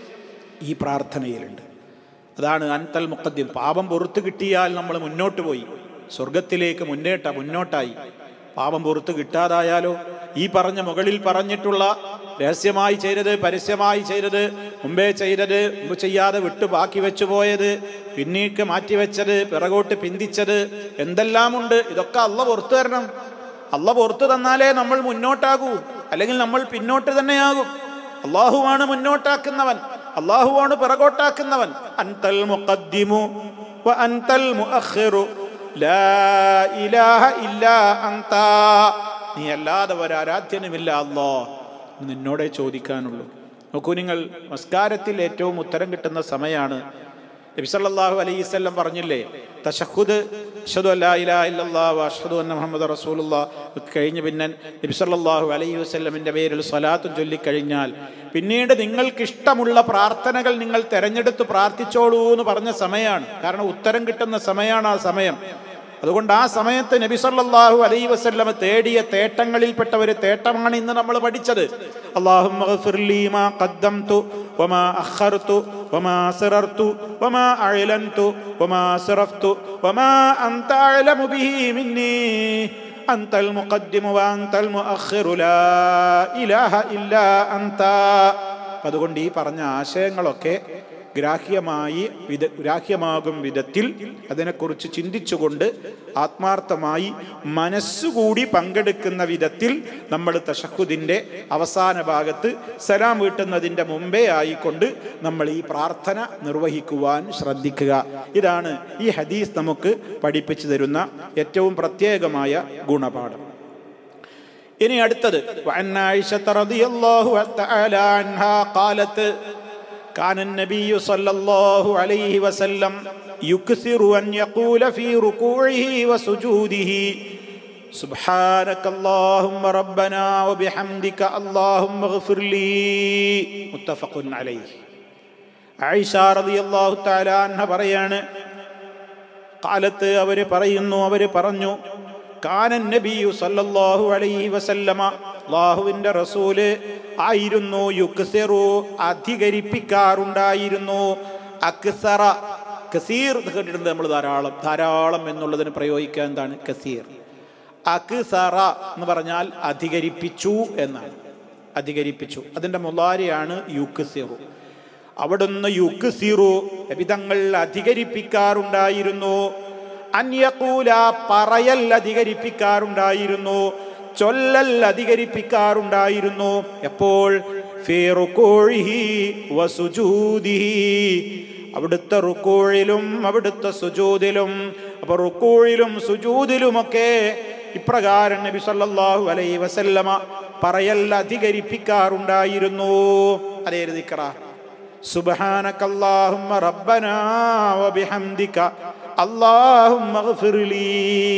ഈ പ്രാർത്ഥനയിലുണ്ട് അതാണ് അൻതൽ മുഖദ്യം പാപം പുറത്തു കിട്ടിയാൽ നമ്മൾ മുന്നോട്ട് പോയി സ്വർഗത്തിലേക്ക് മുന്നേട്ട മുന്നോട്ടായി പാപം പുറത്തു കിട്ടാതായാലോ ഈ പറഞ്ഞ മുകളിൽ പറഞ്ഞിട്ടുള്ള രഹസ്യമായി ചെയ്തത് പരസ്യമായി ചെയ്തത് മുമ്പേ ചെയ്തത് മുമ്പ് ചെയ്യാതെ വിട്ടു ബാക്കി വെച്ചു പോയത് പിന്നീക്ക് മാറ്റിവെച്ചത് പിറകോട്ട് പിന്തിച്ചത് എന്തെല്ലാമുണ്ട് ഇതൊക്കെ അല്ല പുറത്തു തരണം അല്ല പുറത്തു തന്നാലേ നമ്മൾ മുന്നോട്ടാകൂ അല്ലെങ്കിൽ നമ്മൾ പിന്നോട്ട് തന്നെയാകും അള്ളാഹുവാണ് മുന്നോട്ടാക്കുന്നവൻ അള്ളാഹുവാണ് പിറകോട്ടാക്കുന്നവൻ അൻതൽ മുഖദ്ദിമു വ അൻതൽ മുഅഖിറു ലാ ഇലാഹ ഇല്ലാ അൻത നീ അല്ലാതെ ഒരാരാധ്യനുമില്ല അല്ലോ നിന്നോടേ ചോദിക്കാനുള്ളൂ നോക്കൂ നിങ്ങൾ നമസ്കാരത്തിൽ ഏറ്റവും ഉത്തരം കിട്ടുന്ന സമയമാണ് നബി സല്ലല്ലാഹു അലൈഹി വസല്ലം പറഞ്ഞില്ലേ തശഹുദ് അഷ്ഹദു അല്ലാ ഇലാഹ ഇല്ലല്ലാഹ് വ അഷ്ഹദു അന്ന മുഹമ്മദ് റസൂലുള്ളാഹ് കഴിഞ്ഞ് പിന്നെ നബി സല്ലല്ലാഹു അലൈഹി വസല്ലമിന്റെ പേരിൽ സ്വലാത്തും ചൊല്ലിക്കഴിഞ്ഞാൽ പിന്നീട് നിങ്ങൾക്ക് ഇഷ്ടമുള്ള പ്രാർത്ഥനകൾ നിങ്ങൾ തെരഞ്ഞെടുത്ത് പ്രാർത്ഥിച്ചോളൂ എന്ന് പറഞ്ഞ സമയമാണ് കാരണം ഉത്തരം കിട്ടുന്ന സമയമാണ് ആ സമയം അതുകൊണ്ട് ആ സമയത്ത് നബി സല്ലല്ലാഹു അലൈഹി വസല്ലമ തേടിയ തേട്ടങ്ങളിൽപ്പെട്ട ഒരു തേട്ടമാണ് ഇന്ന് നമ്മൾ പഠിച്ചത് അള്ളാഹുമാ ഖദ്ദംതു വമാ അഖർതു വമാ സിറർതു വമാ അഅലൻതു വമാ സിറഫ്തു വമാ അൻത അഅലമു ബിഹി മിന്നി أنت المقدم وأنت المؤخر لا إله إلا أنت അതുകൊണ്ട് ഈ പറഞ്ഞ ആശയങ്ങളൊക്കെ ഗ്രാഹ്യമായി വിധ ഗ്രാഹ്യമാകും വിധത്തിൽ അതിനെക്കുറിച്ച് ചിന്തിച്ചുകൊണ്ട് ആത്മാർത്ഥമായി മനസ്സുകൂടി പങ്കെടുക്കുന്ന വിധത്തിൽ നമ്മൾ തഷഹുദിൻ്റെ അവസാന ഭാഗത്ത് സലാം വീട്ടുന്നതിൻ്റെ മുമ്പേ ആയിക്കൊണ്ട് നമ്മൾ ഈ പ്രാർത്ഥന നിർവഹിക്കുവാൻ ശ്രദ്ധിക്കുക ഇതാണ് ഈ ഹദീസ് നമുക്ക് പഠിപ്പിച്ചു തരുന്ന ഏറ്റവും പ്രത്യേകമായ ഗുണപാഠം ഇനി അടുത്തത് وعن عائشة رضي الله تعالى عنها قالت كان النبي صلى الله عليه وسلم يكثر أن يقول في ركوعه وسجوده سبحانك اللهم ربنا وبحمدك اللهم اغفر لي متفق عليه ആയിഷ റളിയല്ലാഹു തആല അൻഹ പറയാണ് കാലത്ത് അവർ പറയുന്നു അവർ പറഞ്ഞു കാനൻ നബിയു സല്ലല്ലാഹു അലൈഹി വസല്ലമ അള്ളാഹുവിൻ്റെ റസൂല് ആയിരുന്നു യുക്സിറു അധികരിപ്പിക്കാറുണ്ടായിരുന്നു അക്സറ കസീർ എന്ന് കേട്ടിട്ടുണ്ട് നമ്മൾ ധാരാളം ധാരാളം എന്നുള്ളതിന് പ്രയോഗിക്കാൻ എന്താണ് കസീർ അക്സറ എന്ന് പറഞ്ഞാൽ അധികരിപ്പിച്ചു എന്നാണ് അധികരിപ്പിച്ചു അതിൻ്റെ മുലാരിയാണ് യുക്സിറു അവിടുന്ന് യുക്സിറു വിധങ്ങൾ അധികരിപ്പിക്കാറുണ്ടായിരുന്നു അന്യകൂല പറയൽ അധികരിപ്പിക്കാറുണ്ടായിരുന്നു ചൊല്ലൽ അധികരിപ്പിക്കാറുണ്ടായിരുന്നു എപ്പോൾ അവിടുത്തെ റുക്കോഴിലും അവിടുത്തെ സുജൂതിലും അപ്പൊ റുക്കോഴിലും സുജൂതിലുമൊക്കെ ഇപ്രകാരം നബി സല്ലല്ലാഹു അലൈഹി വസല്ലമ പറയൽ അധികരിപ്പിക്കാറുണ്ടായിരുന്നു അതേ ദിക്റ സുബ്ഹാനകല്ലാഹുമ്മ റബ്ബനാ വബിഹംദിക അല്ലാഹുമ്മ اغفر لي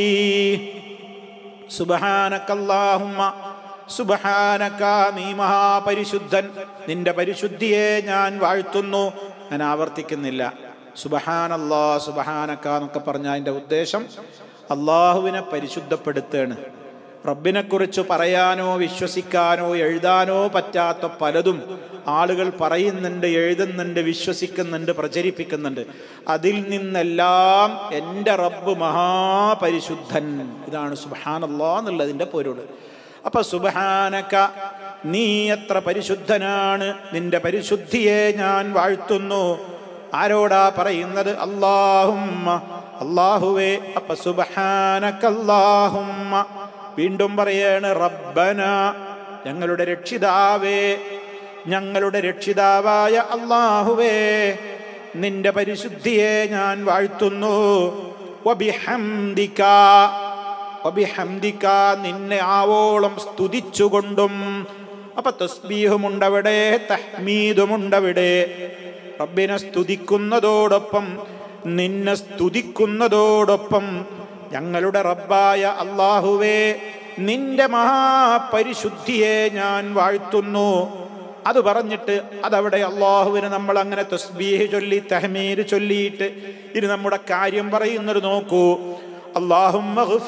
സുബ്ഹാനകല്ലാഹുമ്മ സുബ്ഹാനക നീ മഹാപരിശുദ്ധൻ നിന്റെ പരിശുദ്ധിയെ ഞാൻ വാഴ്ത്തുന്നു ഞാൻ ആവർത്തിക്കുന്നില്ല സുബഹാനല്ലാ സുബഹാനക്ക എന്നൊക്കെ പറഞ്ഞ അതിൻ്റെ ഉദ്ദേശം അള്ളാഹുവിനെ പരിശുദ്ധപ്പെടുത്തുകയാണ് റബ്ബിനെക്കുറിച്ച് പറയാനോ വിശ്വസിക്കാനോ എഴുതാനോ പറ്റാത്ത പലതും ആളുകൾ പറയുന്നുണ്ട് എഴുതുന്നുണ്ട് വിശ്വസിക്കുന്നുണ്ട് പ്രചരിപ്പിക്കുന്നുണ്ട് അതിൽ നിന്നെല്ലാം എൻ്റെ റബ്ബ് മഹാപരിശുദ്ധൻ ഇതാണ് സുബഹാനല്ലാ എന്നുള്ളതിൻ്റെ പൊരുൾ അപ്പൊ സുബഹാനക്ക നീ എത്ര പരിശുദ്ധനാണ് നിന്റെ പരിശുദ്ധിയെ ഞാൻ വാഴ്ത്തുന്നു ആരോടാ പറയുന്നത് അള്ളാഹുമ്മ അള്ളാഹുവേ അപ്പൊ സുബഹാനക്കല്ലാഹുമ്മ വീണ്ടും പറയാണ് റബ്ബന ഞങ്ങളുടെ രക്ഷിതാവേ ഞങ്ങളുടെ രക്ഷിതാവായ അള്ളാഹുവേ നിന്റെ പരിശുദ്ധിയെ ഞാൻ വാഴ്ത്തുന്നു വബിഹംദിക വബിഹംദിക നിന്നെ ആവോളം സ്തുതിച്ചുകൊണ്ടും അപ്പൊ തസ്ബീഹുമുണ്ടവിടെ തഹ്മീദുമുണ്ടവിടെ റബ്ബിനെ സ്തുതിക്കുന്നതോടൊപ്പം നിന്നെ സ്തുതിക്കുന്നതോടൊപ്പം ഞങ്ങളുടെ റബ്ബായ അള്ളാഹുവേ നിന്റെ മഹാപരിശുദ്ധിയെ ഞാൻ വാഴ്ത്തുന്നു അത് പറഞ്ഞിട്ട് അതവിടെ അള്ളാഹുവിന് നമ്മൾ അങ്ങനെ തസ്ബീഹ് ചൊല്ലി തഹമീര് ചൊല്ലിയിട്ട് ഇനി നമ്മുടെ കാര്യം പറയുന്നത് നോക്കൂ അള്ളാഹും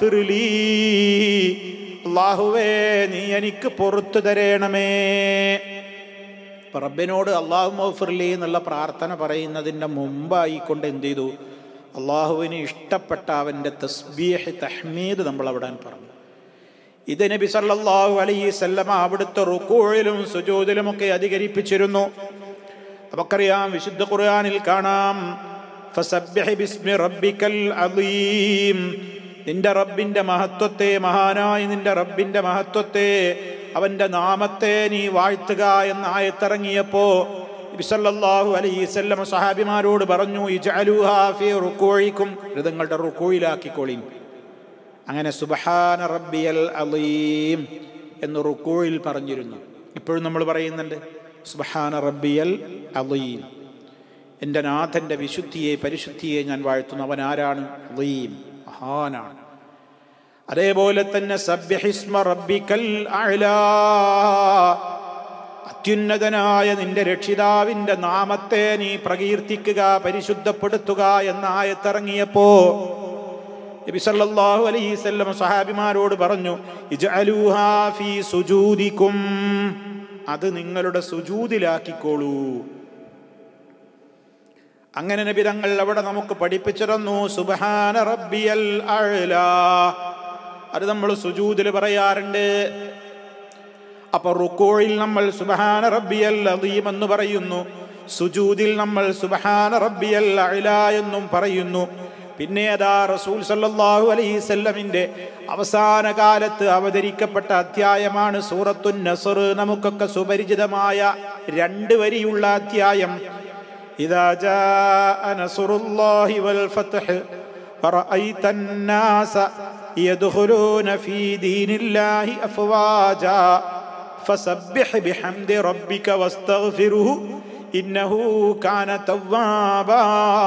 അള്ളാഹുവേ നീ എനിക്ക് പുറത്തു തരേണമേ അപ്പൊ റബ്ബിനോട് അള്ളാഹു മൗഫിർലി എന്നുള്ള പ്രാർത്ഥന പറയുന്നതിൻ്റെ മുമ്പായിക്കൊണ്ട് എന്ത് ചെയ്തു അള്ളാഹുവിന് ഇഷ്ടപ്പെട്ട അവൻ്റെ തസ്ബീഹ് തഹ്മീദ് നമ്മൾ അവിടെ പറഞ്ഞു ഇത് നബി സല്ലല്ലാഹു അലൈഹി സല്ലമ അവിടുത്തെ റുക്കൂഴിലും സുജൂദിലും ഒക്കെ അധികരിപ്പിച്ചിരുന്നു നമുക്കറിയാം വിശുദ്ധ ഖുർആനിൽ കാണാം ഫസബ്ബിഹ് ബിസ്മി റബ്ബിക്കൽ അലീം നിന്റെ റബ്ബിന്റെ മഹത്വത്തെ മഹാനായ നിന്റെ റബ്ബിന്റെ മഹത്വത്തെ അവന്റെ നാമത്തെ നീ വാഴ്ത്തുക എന്ന ആയത്തിറങ്ങിയപ്പോ നബിസല്ലാഹു അലൈസല്ലം സഹാബിമാരോട് പറഞ്ഞു ഇജഅലൂഹാ ഫീ റുക്കൂഇക്കും ഇത് നിങ്ങളുടെ റുക്കൂയിലാക്കിക്കോളീൻ അങ്ങനെ സുബഹാന റബ്ബിയൽ അലീം എന്ന് റുക്കൂയിൽ പറഞ്ഞിരുന്നു ഇപ്പോഴും നമ്മൾ പറയുന്നുണ്ട് സുബഹാന റബ്ബിയൽ അലീം എൻ്റെ നാഥൻ്റെ വിശുദ്ധിയെ പരിശുദ്ധിയെ ഞാൻ വാഴ്ത്തുന്നു അവൻ ആരാണ് അലീം മഹാനാണ് അതേപോലെ തന്നെ സബ്യഹിസ്മ റബ്ബിക്കൽ അഅ്ലാ അത്യുന്നതനായ നിന്റെ രക്ഷിതാവിന്റെ നാമത്തെ നീ പ്രകീർത്തിക്കുക പരിശുദ്ധപ്പെടുത്തുക എന്ന ആയത്തിറങ്ങിയപ്പോ നബി സല്ലല്ലാഹു അലൈഹി വസല്ലം സഹാബിമാരോട് പറഞ്ഞു ഇജ്അലൂഹാ ഫീ സുജൂദിക്കും അത് നിങ്ങളുടെ സുജൂദിലാക്കിക്കോളൂ അങ്ങനെ നബി തങ്ങൾ അവിടെ നമുക്ക് പഠിപ്പിച്ചു തന്നു സുബ്ഹാന റബ്ബിയൽ അഅ്ലാ അത് നമ്മൾ സുജൂദിൽ പറയാറുണ്ട് അപ്പൊ റുക്കോയിൽ നമ്മൾ സുബഹാന റബ്ബിയൽ അദീം എന്ന് പറയുന്നു സുജൂദിൽ നമ്മൾ സുബഹാന റബ്ബിയൽ അഅ്ല എന്നും പറയുന്നു പിന്നെ അതാ റസൂൽ സല്ലല്ലാഹു അലൈഹി സല്ലമിന്റെ അവസാന കാലത്ത് അവതരിക്കപ്പെട്ട അധ്യായമാണ് സൂറത്തുൻ നസർ നമുക്കൊക്കെ സുപരിചിതമായ രണ്ട് വരിയുള്ള അധ്യായം ഇദാ ജാഅ നസ്റുല്ലാഹി വൽ ഫത്ഹ് ورأيت الناس يدخلون في دين الله أفواجا فسبح بحمد ربك واستغفره إنه كان توابا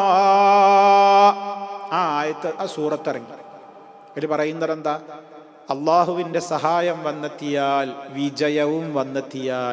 ആ ആയത്ത് ആ സൂറത്തിറങ്ങി ഇതിൽ പറയുന്നത് എന്താ അള്ളാഹുവിൻ്റെ സഹായം വന്നെത്തിയാൽ വിജയവും വന്നെത്തിയാൽ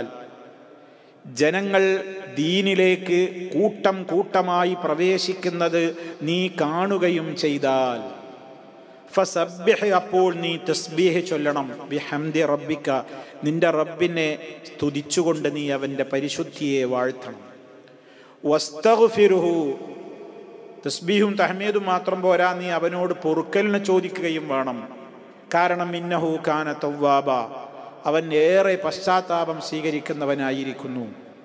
ജനങ്ങൾ ദീനിലേക്ക് കൂട്ടം കൂട്ടമായി പ്രവേശിക്കുന്നത് നീ കാണുകയും ചെയ്താൽ ഫസബ്ബിഹ് അപ്പോൾ നീ തസ്ബീഹ് ചൊല്ലണം ബിഹംദി റബ്ബിക്ക നിന്റെ റബ്ബിനെ സ്തുതിച്ചുകൊണ്ട് നീ അവൻ്റെ പരിശുദ്ധിയെ വാഴ്ത്തണം വസ്തഗ്ഫിറുഹു തസ്ബീഹും തഹമീദും മാത്രം പോരാ നീ അവനോട് പൊറുക്കലിനെ ചോദിക്കുകയും വേണം കാരണം ഇന്നഹു കാന തവ്വാബ അവൻ ഏറെ പശ്ചാത്താപം സ്വീകരിക്കുന്നവനായിരിക്കുന്നു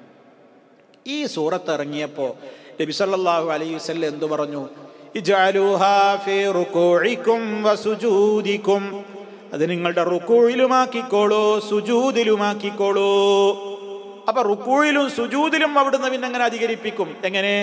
ഈ സൂറത്ത് ഇറങ്ങിയപ്പോൾ നബി സല്ലല്ലാഹു അലൈഹി വസല്ലം എന്തു പറഞ്ഞു ഇജഅലൂഹാ ഫീ റുകൂഇക്കും വസുജൂദിക്കും അത് നിങ്ങളുടെ റുക്കൂയിലുമാക്കിക്കോളൂ സുജൂദിലുമാക്കിക്കോളൂ അപ്പൊ റുക്കൂയിലും സുജൂദിലും അവിടുന്ന് പിന്നെ അങ്ങനെ അധികരിപ്പിക്കും എങ്ങനെ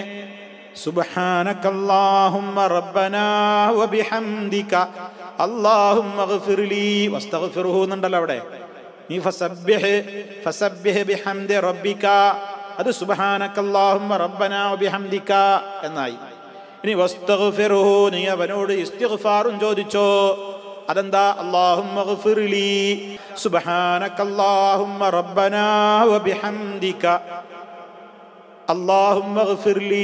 സുബ്ഹാനകല്ലാഹുമ്മ റബ്ബനാ വബിഹംദിക അല്ലാഹുമ്മ ഗ്ഫിർലി വസ്തഗ്ഫിറുഹു എന്നുണ്ടല്ലോ അവിടെ നീ ഫസബ്ബിഹ് ഫസബ്ബിഹ് ബിഹംദി റബ്ബിക അത് സുബ്ഹാനകല്ലാഹുമ്മ റബ്ബനാ വബിഹംദിക എന്നായി ഇനി വസ്തഗ്ഫിറുഹു നീ അവനോട് ഇസ്തിഗ്ഫാറും ചോദിച്ചോ അതെന്താ അല്ലാഹുമ്മ ഗ്ഫിർലി സുബ്ഹാനകല്ലാഹുമ്മ റബ്ബനാ വബിഹംദിക അല്ലാഹുമ്മ ഗ്ഫിർലി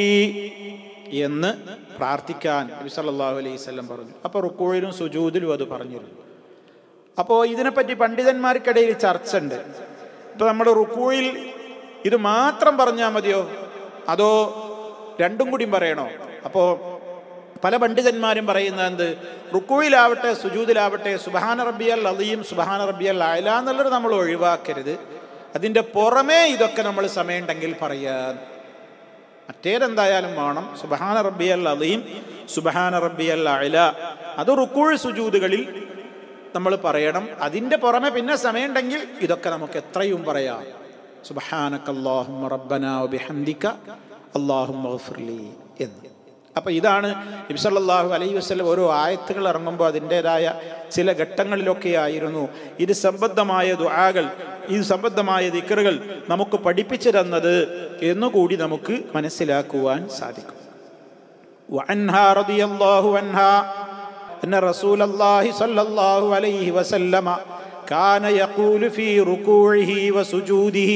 എന്ന് പ്രാർത്ഥിക്കാൻ നബി സല്ലല്ലാഹു അലൈഹി വസല്ലം പറഞ്ഞു അപ്പോൾ റുക്കോയിലും സുജൂദിലും അത് പറഞ്ഞിരുന്നു അപ്പോൾ ഇതിനെപ്പറ്റി പണ്ഡിതന്മാർക്കിടയിൽ ചർച്ച ഉണ്ട് ഇപ്പം നമ്മൾ റുക്കോയിൽ ഇത് മാത്രം പറഞ്ഞാൽ മതിയോ അതോ രണ്ടും കൂടിയും പറയണോ അപ്പോൾ പല പണ്ഡിതന്മാരും പറയുന്നത് എന്ത് റുക്കോയിലാവട്ടെ സുജൂദിലാവട്ടെ സുബഹാന റബ്ബിയൽ അലിയും സുബഹാന റബ്ബിയൽ അയല എന്നുള്ളത് നമ്മൾ ഒഴിവാക്കരുത് അതിൻ്റെ പുറമേ ഇതൊക്കെ നമ്മൾ സമയമുണ്ടെങ്കിൽ പറയാൻ മറ്റേതെന്തായാലും വേണം സുബഹാന റബ്ബിയൽ അലീം സുബഹാന റബ്ബിയൽ അയല അത് റുക്കൂൾ സുജൂദുകളിൽ നമ്മൾ പറയണം അതിൻ്റെ പുറമെ പിന്നെ സമയമുണ്ടെങ്കിൽ ഇതൊക്കെ നമുക്ക് എത്രയും പറയാം സുബഹാനക അല്ലാഹുമ്മ റബ്ബന വബിഹംദിക അല്ലാഹുമ്മ ഗഫിർലി എന്ന് അപ്പോൾ ഇതാണ് നബിസല്ലാഹു അലൈഹി വസ്ലം ഓരോ ആയത്തുകൾ ഇറങ്ങുമ്പോൾ അതിൻ്റെതായ ചില ഘട്ടങ്ങളിലൊക്കെ ആയിരുന്നു ഇത് സംബന്ധമായ ദുആകൾ ഇത് സംബന്ധമായ ദിക്കറുകൾ നമുക്ക് പഠിപ്പിച്ചു തന്നത് എന്നുകൂടി നമുക്ക് മനസ്സിലാക്കുവാൻ സാധിക്കും وعنها رضي الله عنها أن رسول الله صلى الله عليه وسلم كان يقول في ركوعه وسجوده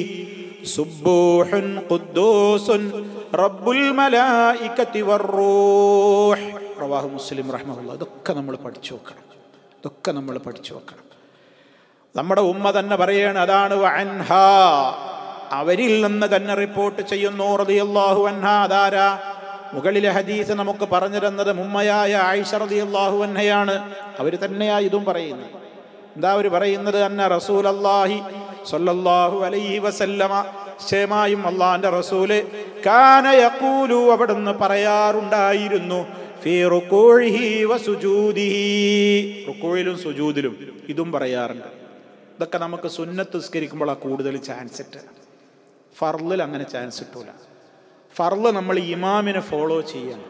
سبوح قدوس رب الملائكة والروح رواه مسلم رحمه الله ഇതൊക്കെ നമ്മൾ പഠിച്ചു വെക്കണം ഇതൊക്കെ നമ്മൾ പഠിച്ചു വെക്കണം നമ്മുടെ ഉമ്മ തന്നെ പറയാണ് അതാണ് വഅൻഹ അവരിൽ നിന്ന് തന്നെ റിപ്പോർട്ട് ചെയ്യുന്നു റളിയല്ലാഹു അൻഹ അതാരാ മുകളിലെ ഹദീസ് നമുക്ക് പറഞ്ഞു തന്നത് മുമ്മയായ ആയിഷ റളിയല്ലാഹു അൻഹയാണ് അവർ തന്നെയാ ഇതും പറയുന്നത് എന്താ അവർ പറയുന്നത് അന്ന റസൂൽ അള്ളാഹി സല്ലല്ലാഹു അലൈഹി വസല്ലമ നിശ്ചയമായും അള്ളാന്റെ റസൂല് കാന യഖൂലു അവിടുന്ന് പറയാറുണ്ടായിരുന്നു ഫീ റുകൂഇഹി വസുജൂദിഹി റുകൂയിലും സുജൂദിലും ഇതും പറയാറുണ്ട് ഇതൊക്കെ നമുക്ക് സുന്നത്ത് നിസ്കരിക്കുമ്പോഴാണ് കൂടുതൽ ചാൻസ് ഇട്ട് ഫർലിൽ അങ്ങനെ ചാൻസ് കിട്ടൂല ഫർള് നമ്മൾ ഇമാമിനെ ഫോളോ ചെയ്യണം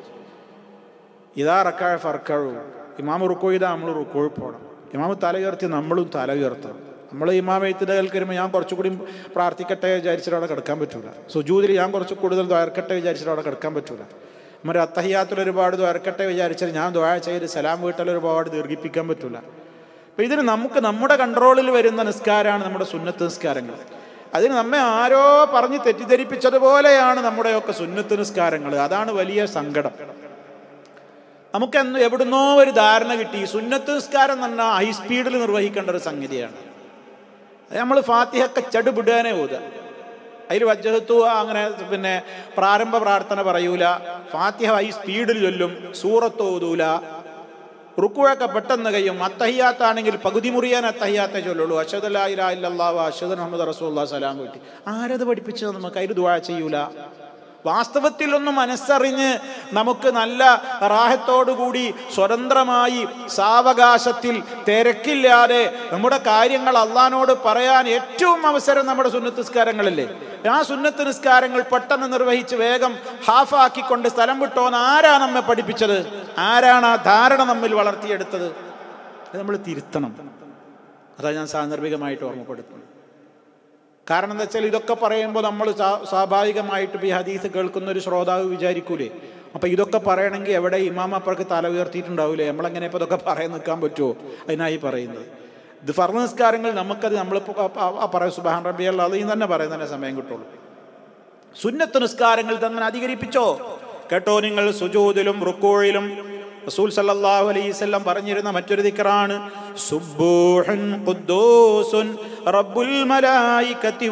ഇതാ റക്കായ ഫർക്കഴു ഇമാം റുക്കോ ഇതാ നമ്മൾ റുക്കോഴ് പോകണം ഇമാം തല ഉയർത്തി നമ്മളും തല ഉയർത്തണം നമ്മൾ ഇമാം എഴുത്തിൻ്റെ കയറുമ്പോൾ ഞാൻ കുറച്ചുകൂടി പ്രാർത്ഥിക്കട്ടെ വിചാരിച്ചിട്ട് അവിടെ കിടക്കാൻ പറ്റൂല സുജൂതിൽ ഞാൻ കുറച്ച് കൂടുതൽ ദ്വാരക്കട്ടെ വിചാരിച്ചിട്ട് അവിടെ കിടക്കാൻ പറ്റൂല നമ്മുടെ അത്തഹിയാത്തിൽ ഒരുപാട് ദ്വാരക്കട്ടെ വിചാരിച്ചാൽ ഞാൻ ദ്വാര ചെയ്ത് സലാം വീട്ടിൽ ഒരുപാട് ദീർഘിപ്പിക്കാൻ പറ്റൂല അപ്പം ഇതിന് നമുക്ക് നമ്മുടെ കൺട്രോളിൽ വരുന്ന നിസ്കാരമാണ് നമ്മുടെ സുന്നത്ത് നിസ്കാരങ്ങൾ അതിന് നമ്മെ ആരോ പറഞ്ഞ് തെറ്റിദ്ധരിപ്പിച്ചതുപോലെയാണ് നമ്മുടെയൊക്കെ സുന്നത്ത് നിസ്കാരങ്ങൾ അതാണ് വലിയ സങ്കടം നമുക്ക് എന്ന് എവിടുന്നോ ഒരു ധാരണ കിട്ടി സുന്നത്ത് നിസ്കാരം എന്ന് പറഞ്ഞാൽ ഹൈ സ്പീഡിൽ നിർവഹിക്കേണ്ട ഒരു സംഗതിയാണ് അത് നമ്മൾ ഫാത്തിഹൊക്കെ ചടുപിടുകാനെ ഓതുക അതിൽ വജ്ജഹത്തു അങ്ങനെ പിന്നെ പ്രാരംഭ പ്രാർത്ഥന പറയൂല ഫാത്തിഹ ഹൈ സ്പീഡിൽ ചൊല്ലും സൂറത്ത് ഓതൂല റുക്കുഴൊക്കെ പെട്ടെന്ന് കഴിയും അത്തഹിയാത്താണെങ്കിൽ പകുതി മുറിയാൻ അത്തഹിയാത്തെ ചൊല്ലുള്ളൂ അഷദ് അല്ലാഹു അഷദ് മുഹമ്മദ് റസൂല്ലാ സലാം കൂട്ടി ആരത് പഠിപ്പിച്ചത് നമുക്ക് അതിൽ ദുവാ ചെയ്യൂല വാസ്തവത്തിൽ ഒന്ന് മനസ്സറിഞ്ഞ് നമുക്ക് നല്ല റാഹത്തോടുകൂടി സ്വതന്ത്രമായി സാവകാശത്തിൽ തിരക്കില്ലാതെ നമ്മുടെ കാര്യങ്ങൾ അള്ളഹാനോട് പറയാൻ ഏറ്റവും അവസരം നമ്മുടെ സുന്നത്ത് നിസ്കാരങ്ങളല്ലേ ആ സുന്നത്ത് നിസ്കാരങ്ങൾ പെട്ടെന്ന് നിർവഹിച്ച് വേഗം ഹാഫാക്കിക്കൊണ്ട് സ്ഥലം വിട്ടോന്ന് ആരാ നമ്മെ പഠിപ്പിച്ചത് ആരാണ് ആ ധാരണ നമ്മിൽ വളർത്തിയെടുത്തത് അത് നമ്മൾ തിരുത്തണം അതാ ഞാൻ സാന്ദർഭികമായിട്ട് ഓർമ്മപ്പെടുത്തുന്നത് കാരണം എന്താ വെച്ചാൽ ഇതൊക്കെ പറയുമ്പോൾ നമ്മൾ സ്വാഭാവികമായിട്ട് ഈ ഹദീസ് കേൾക്കുന്ന ഒരു ശ്രോതാവ് വിചാരിക്കൂലേ അപ്പം ഇതൊക്കെ പറയണമെങ്കിൽ എവിടെ ഇമാം അപ്പുറക്ക് തല ഉയർത്തിയിട്ടുണ്ടാവില്ലേ നമ്മളെങ്ങനെ ഇപ്പോൾ ഇതൊക്കെ പറയാൻ നിൽക്കാൻ പറ്റുമോ അതിനായി പറയുന്നത് ഇത് ഫർണ നിസ്കാരങ്ങൾ നമുക്കത് നമ്മളിപ്പോൾ പറയും സുബാൻ റബി അള്ളാഹ് തന്നെ പറയുന്നതിനെ സമയം കിട്ടുള്ളൂ സുന്നത്ത് നിസ്കാരങ്ങൾ തന്നെ അധികരിപ്പിച്ചോ കേട്ടോ നിങ്ങൾ സുജൂദിലും റുക്കോയിലും റസൂൽ സല്ലല്ലാഹു അലൈഹി വസല്ലം പറഞ്ഞിരുന്ന മറ്റൊരു ദിക്റാണ് സുബ്ബൂഹുൻ ഖുദ്ദൂസുൻ റബ്ബുൽ മലായികതി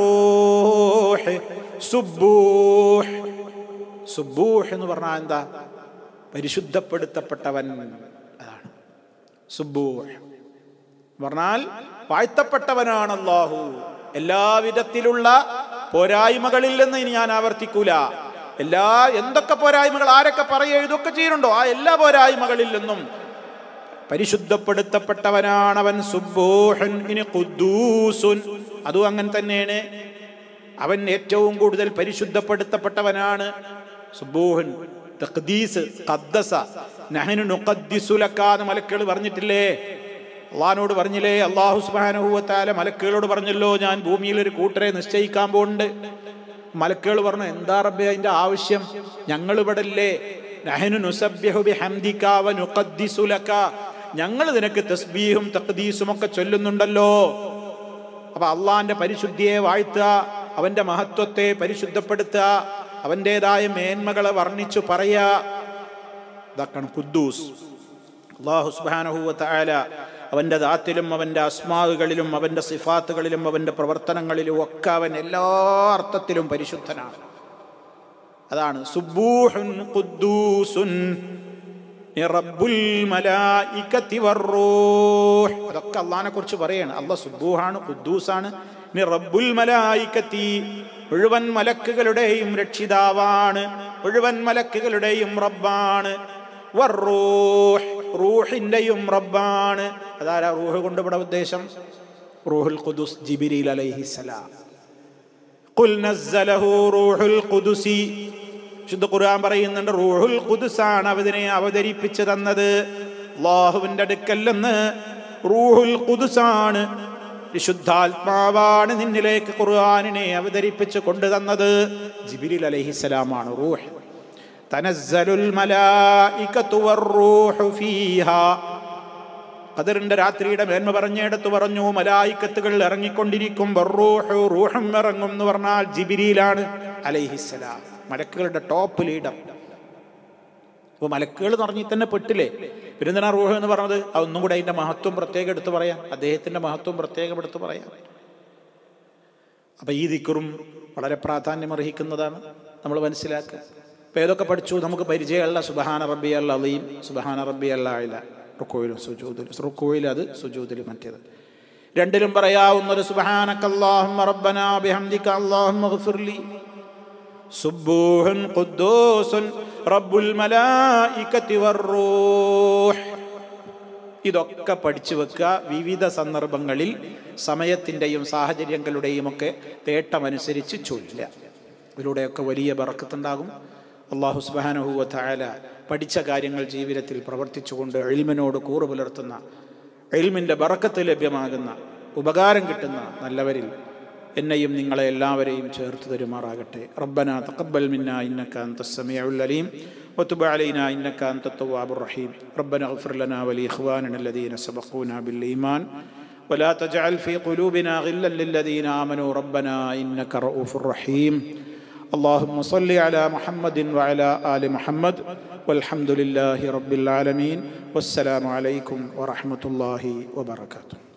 വറൂഹ് സുബ്ബൂഹ് സുബ്ബൂഹ് എന്ന് പറഞ്ഞാൽ എന്താ പരിശുദ്ധപ്പെടുത്തപ്പെട്ടവൻ അതാണ് സുബ്ബൂഹ് പറഞ്ഞാൽ വാഴ്ത്തപ്പെട്ടവനാണ് അള്ളാഹു എല്ലാവിധത്തിലുള്ള പോരായ്മകളിൽ നിന്ന് ഇനി ഞാൻ ആവർത്തിക്കൂല എല്ലാ എന്തൊക്കെ പോരായ്മകൾ ആരൊക്കെ പറയുക ഇതൊക്കെ ചെയ്യുന്നുണ്ടോ ആ എല്ലാ പോരായ്മകളിൽ നിന്നും പരിശുദ്ധപ്പെടുത്തപ്പെട്ടവനാണ് അവൻ സുബോഹൻ ഇനി ഖുദ്ദൂസുൻ അതും അങ്ങനെ തന്നെയാണ് അവൻ ഏറ്റവും കൂടുതൽ പരിശുദ്ധപ്പെടുത്തപ്പെട്ടവനാണ് സുബൂഹൻ തഖ്ദീസ് ഖദ്ദസ നഹനു നുഖദ്ദിസു ലക എന്ന് മലക്കുകൾ പറഞ്ഞിട്ടില്ലേ അള്ളഹാനോട് പറഞ്ഞില്ലേ അള്ളാഹു സുബാനുഭവത്താല മലക്കുകളോട് പറഞ്ഞല്ലോ ഞാൻ ഭൂമിയിൽ ഒരു കൂട്ടരെ നിശ്ചയിക്കാൻ പോകുന്നുണ്ട് മലക്കുകൾ പറഞ്ഞു എന്താ റബ്ബേ അതിന്റെ ആവശ്യം ഞങ്ങൾ ഇവിടെ അല്ലേ നഹനു നുസബ്യഹു ബിഹംദിക വ നുഖദ്ദിസു ലക ഞങ്ങൾ നിനക്ക് തസ്ബീഹും തഖ്ദീസും ഒക്കെ ചൊല്ലുന്നുണ്ടല്ലോ അപ്പൊ അള്ളാന്റെ പരിശുദ്ധിയെ വാഴ്ത്തുക അവന്റെ മഹത്വത്തെ പരിശുദ്ധപ്പെടുത്തുക അവൻ്റെതായ മേന്മകളെ വർണ്ണിച്ചു പറയുക ഇതാക്കണം കുദ്ദൂസ് അള്ളാഹു സുബാനഹുവല അവൻ്റെ ദാത്തിലും അവൻ്റെ അസ്മാവുകളിലും അവൻ്റെ സിഫാത്തുകളിലും അവൻ്റെ പ്രവർത്തനങ്ങളിലും ഒക്കെ അവൻ എല്ലാ അർത്ഥത്തിലും പരിശുദ്ധനാണ് അതാണ് സുബൂഹുൻ ഖുദ്ദൂസുൻ റബ്ബുൽ മലായികത്തി വറൂഹ് അതൊക്കെ അള്ളഹാനെ കുറിച്ച് പറയാണ് അള്ളാഹ് സുബൂഹാണ് ഖുദ്ദൂസാണ് നീ റബ്ബുൽ മലായികത്തി മുഴുവൻ മലക്കുകളുടെയും രക്ഷിതാവാണ് മുഴുവൻ മലക്കുകളുടെയും റബ്ബാണ് വറൂഹ് റൂഹിൻ്റെയും റബ്ബാണ് അതാരാ റൂഹ് കൊണ്ട് ഇവിടെ ഉദ്ദേശം റൂഹുൽ ഖുദുസ് ജിബിരിൽ അലൈഹിസലാം ഖുൽ നസ്സലഹു റൂഹുൽ ഖുദുസി ശുദ്ധ ഖുർആൻ പറയുന്നുണ്ട് റൂഹുൽ ഖുദുസാണ് അവതിനെ അവതരിപ്പിച്ചു തന്നത് അള്ളാഹുവിൻ്റെ അടുക്കൽ നിന്ന് റൂഹുൽ ഖുദുസാണ് വിശുദ്ധാത്മാവാണ് നിന്നിലേക്ക് ഖുർആാനിനെ അവതരിപ്പിച്ച് കൊണ്ടുതന്നത് ജിബിരിൽ അലൈഹിസ്സലാമാണ് റൂഹ് തനസ്സലുൽ മലായികത്തു വറൂഹു ഫീഹാ ഖദറിന്റെ രാത്രിയുടെ മേന്മ പറഞ്ഞെടുത്ത് പറഞ്ഞു മലായിക്കത്തുകൾ ഇറങ്ങിക്കൊണ്ടിരിക്കും റൂഹു റൂഹും ഇറങ്ങും എന്ന് പറഞ്ഞാൽ ജിബിരിയിലാണ് അലൈഹിസ്സലാം മലക്കുകളുടെ ടോപ്പ് ലീഡർ അപ്പോൾ മലക്കുകൾ നിറഞ്ഞിൽ തന്നെ പെട്ടില്ലേ പിന്നെന്തിനാ റൂഹ് എന്ന് പറഞ്ഞത് അതൊന്നും കൂടെ അതിൻ്റെ മഹത്വം പ്രത്യേകം എടുത്ത് പറയാം അദ്ദേഹത്തിൻ്റെ മഹത്വം പ്രത്യേകം എടുത്ത് പറയാം അപ്പം ഈ ദിക്കറും വളരെ പ്രാധാന്യം അർഹിക്കുന്നതാണ് നമ്മൾ മനസ്സിലാക്കുക അപ്പോൾ ഏതൊക്കെ പഠിച്ചു നമുക്ക് പരിചയമല്ല സുബഹാന റബ്ബി അല്ല അലീം സുബഹാന റബ്ബി അല്ല ഇല്ല റുക്കോയിലും സുജൂദിലും റുക്കോയിൽ അത് സുജൂദിൽ മറ്റേത് രണ്ടിലും പറയാവുന്നത് സുബഹാനക്കല്ലാഹുമ്മ റബ്ബനാ ബിഹംദിക അല്ലാഹുമ്മ ഗഫിർലി സുബ്ബൂഹുൻ ഖുദ്ദൂസുൻ റബ്ബുൽ മലായികത്തി വറൂഹ് ഇതൊക്കെ പഠിച്ചു വെക്കുക വിവിധ സന്ദർഭങ്ങളിൽ സമയത്തിൻ്റെയും സാഹചര്യങ്ങളുടെയും ഒക്കെ തേട്ടമനുസരിച്ച് ചൊല്ലുക ഇതിലൂടെയൊക്കെ വലിയ ബറക്കത്തുണ്ടാകും അള്ളാഹു സുബാനഹുവ തായാല പഠിച്ച കാര്യങ്ങൾ ജീവിതത്തിൽ പ്രവർത്തിച്ചുകൊണ്ട് എൽമിനോട് കൂറ് പുലർത്തുന്ന എൽമിൻ്റെ ബറക്കത്ത് ലഭ്യമാകുന്ന ഉപകാരം കിട്ടുന്ന നല്ലവരിൽ എന്നെയും നിങ്ങളെ എല്ലാവരെയും ചേർത്ത് തരുമാറാകട്ടെ റബ്ബന തഖബ്ബൽ മിന്ന ഇന്നക അൻത സമീഉൽ അലീം وتب علينا إنك أنت التواب الرحيم ربنا اغفر لنا ولإخواننا الذين سبقونا بالإيمان ولا تجعل في قلوبنا غلا للذين آمنوا ربنا إنك رؤوف رحيم اللهم صل على محمد وعلى آل محمد والحمد لله رب العالمين والسلام عليكم ورحمة الله وبركاته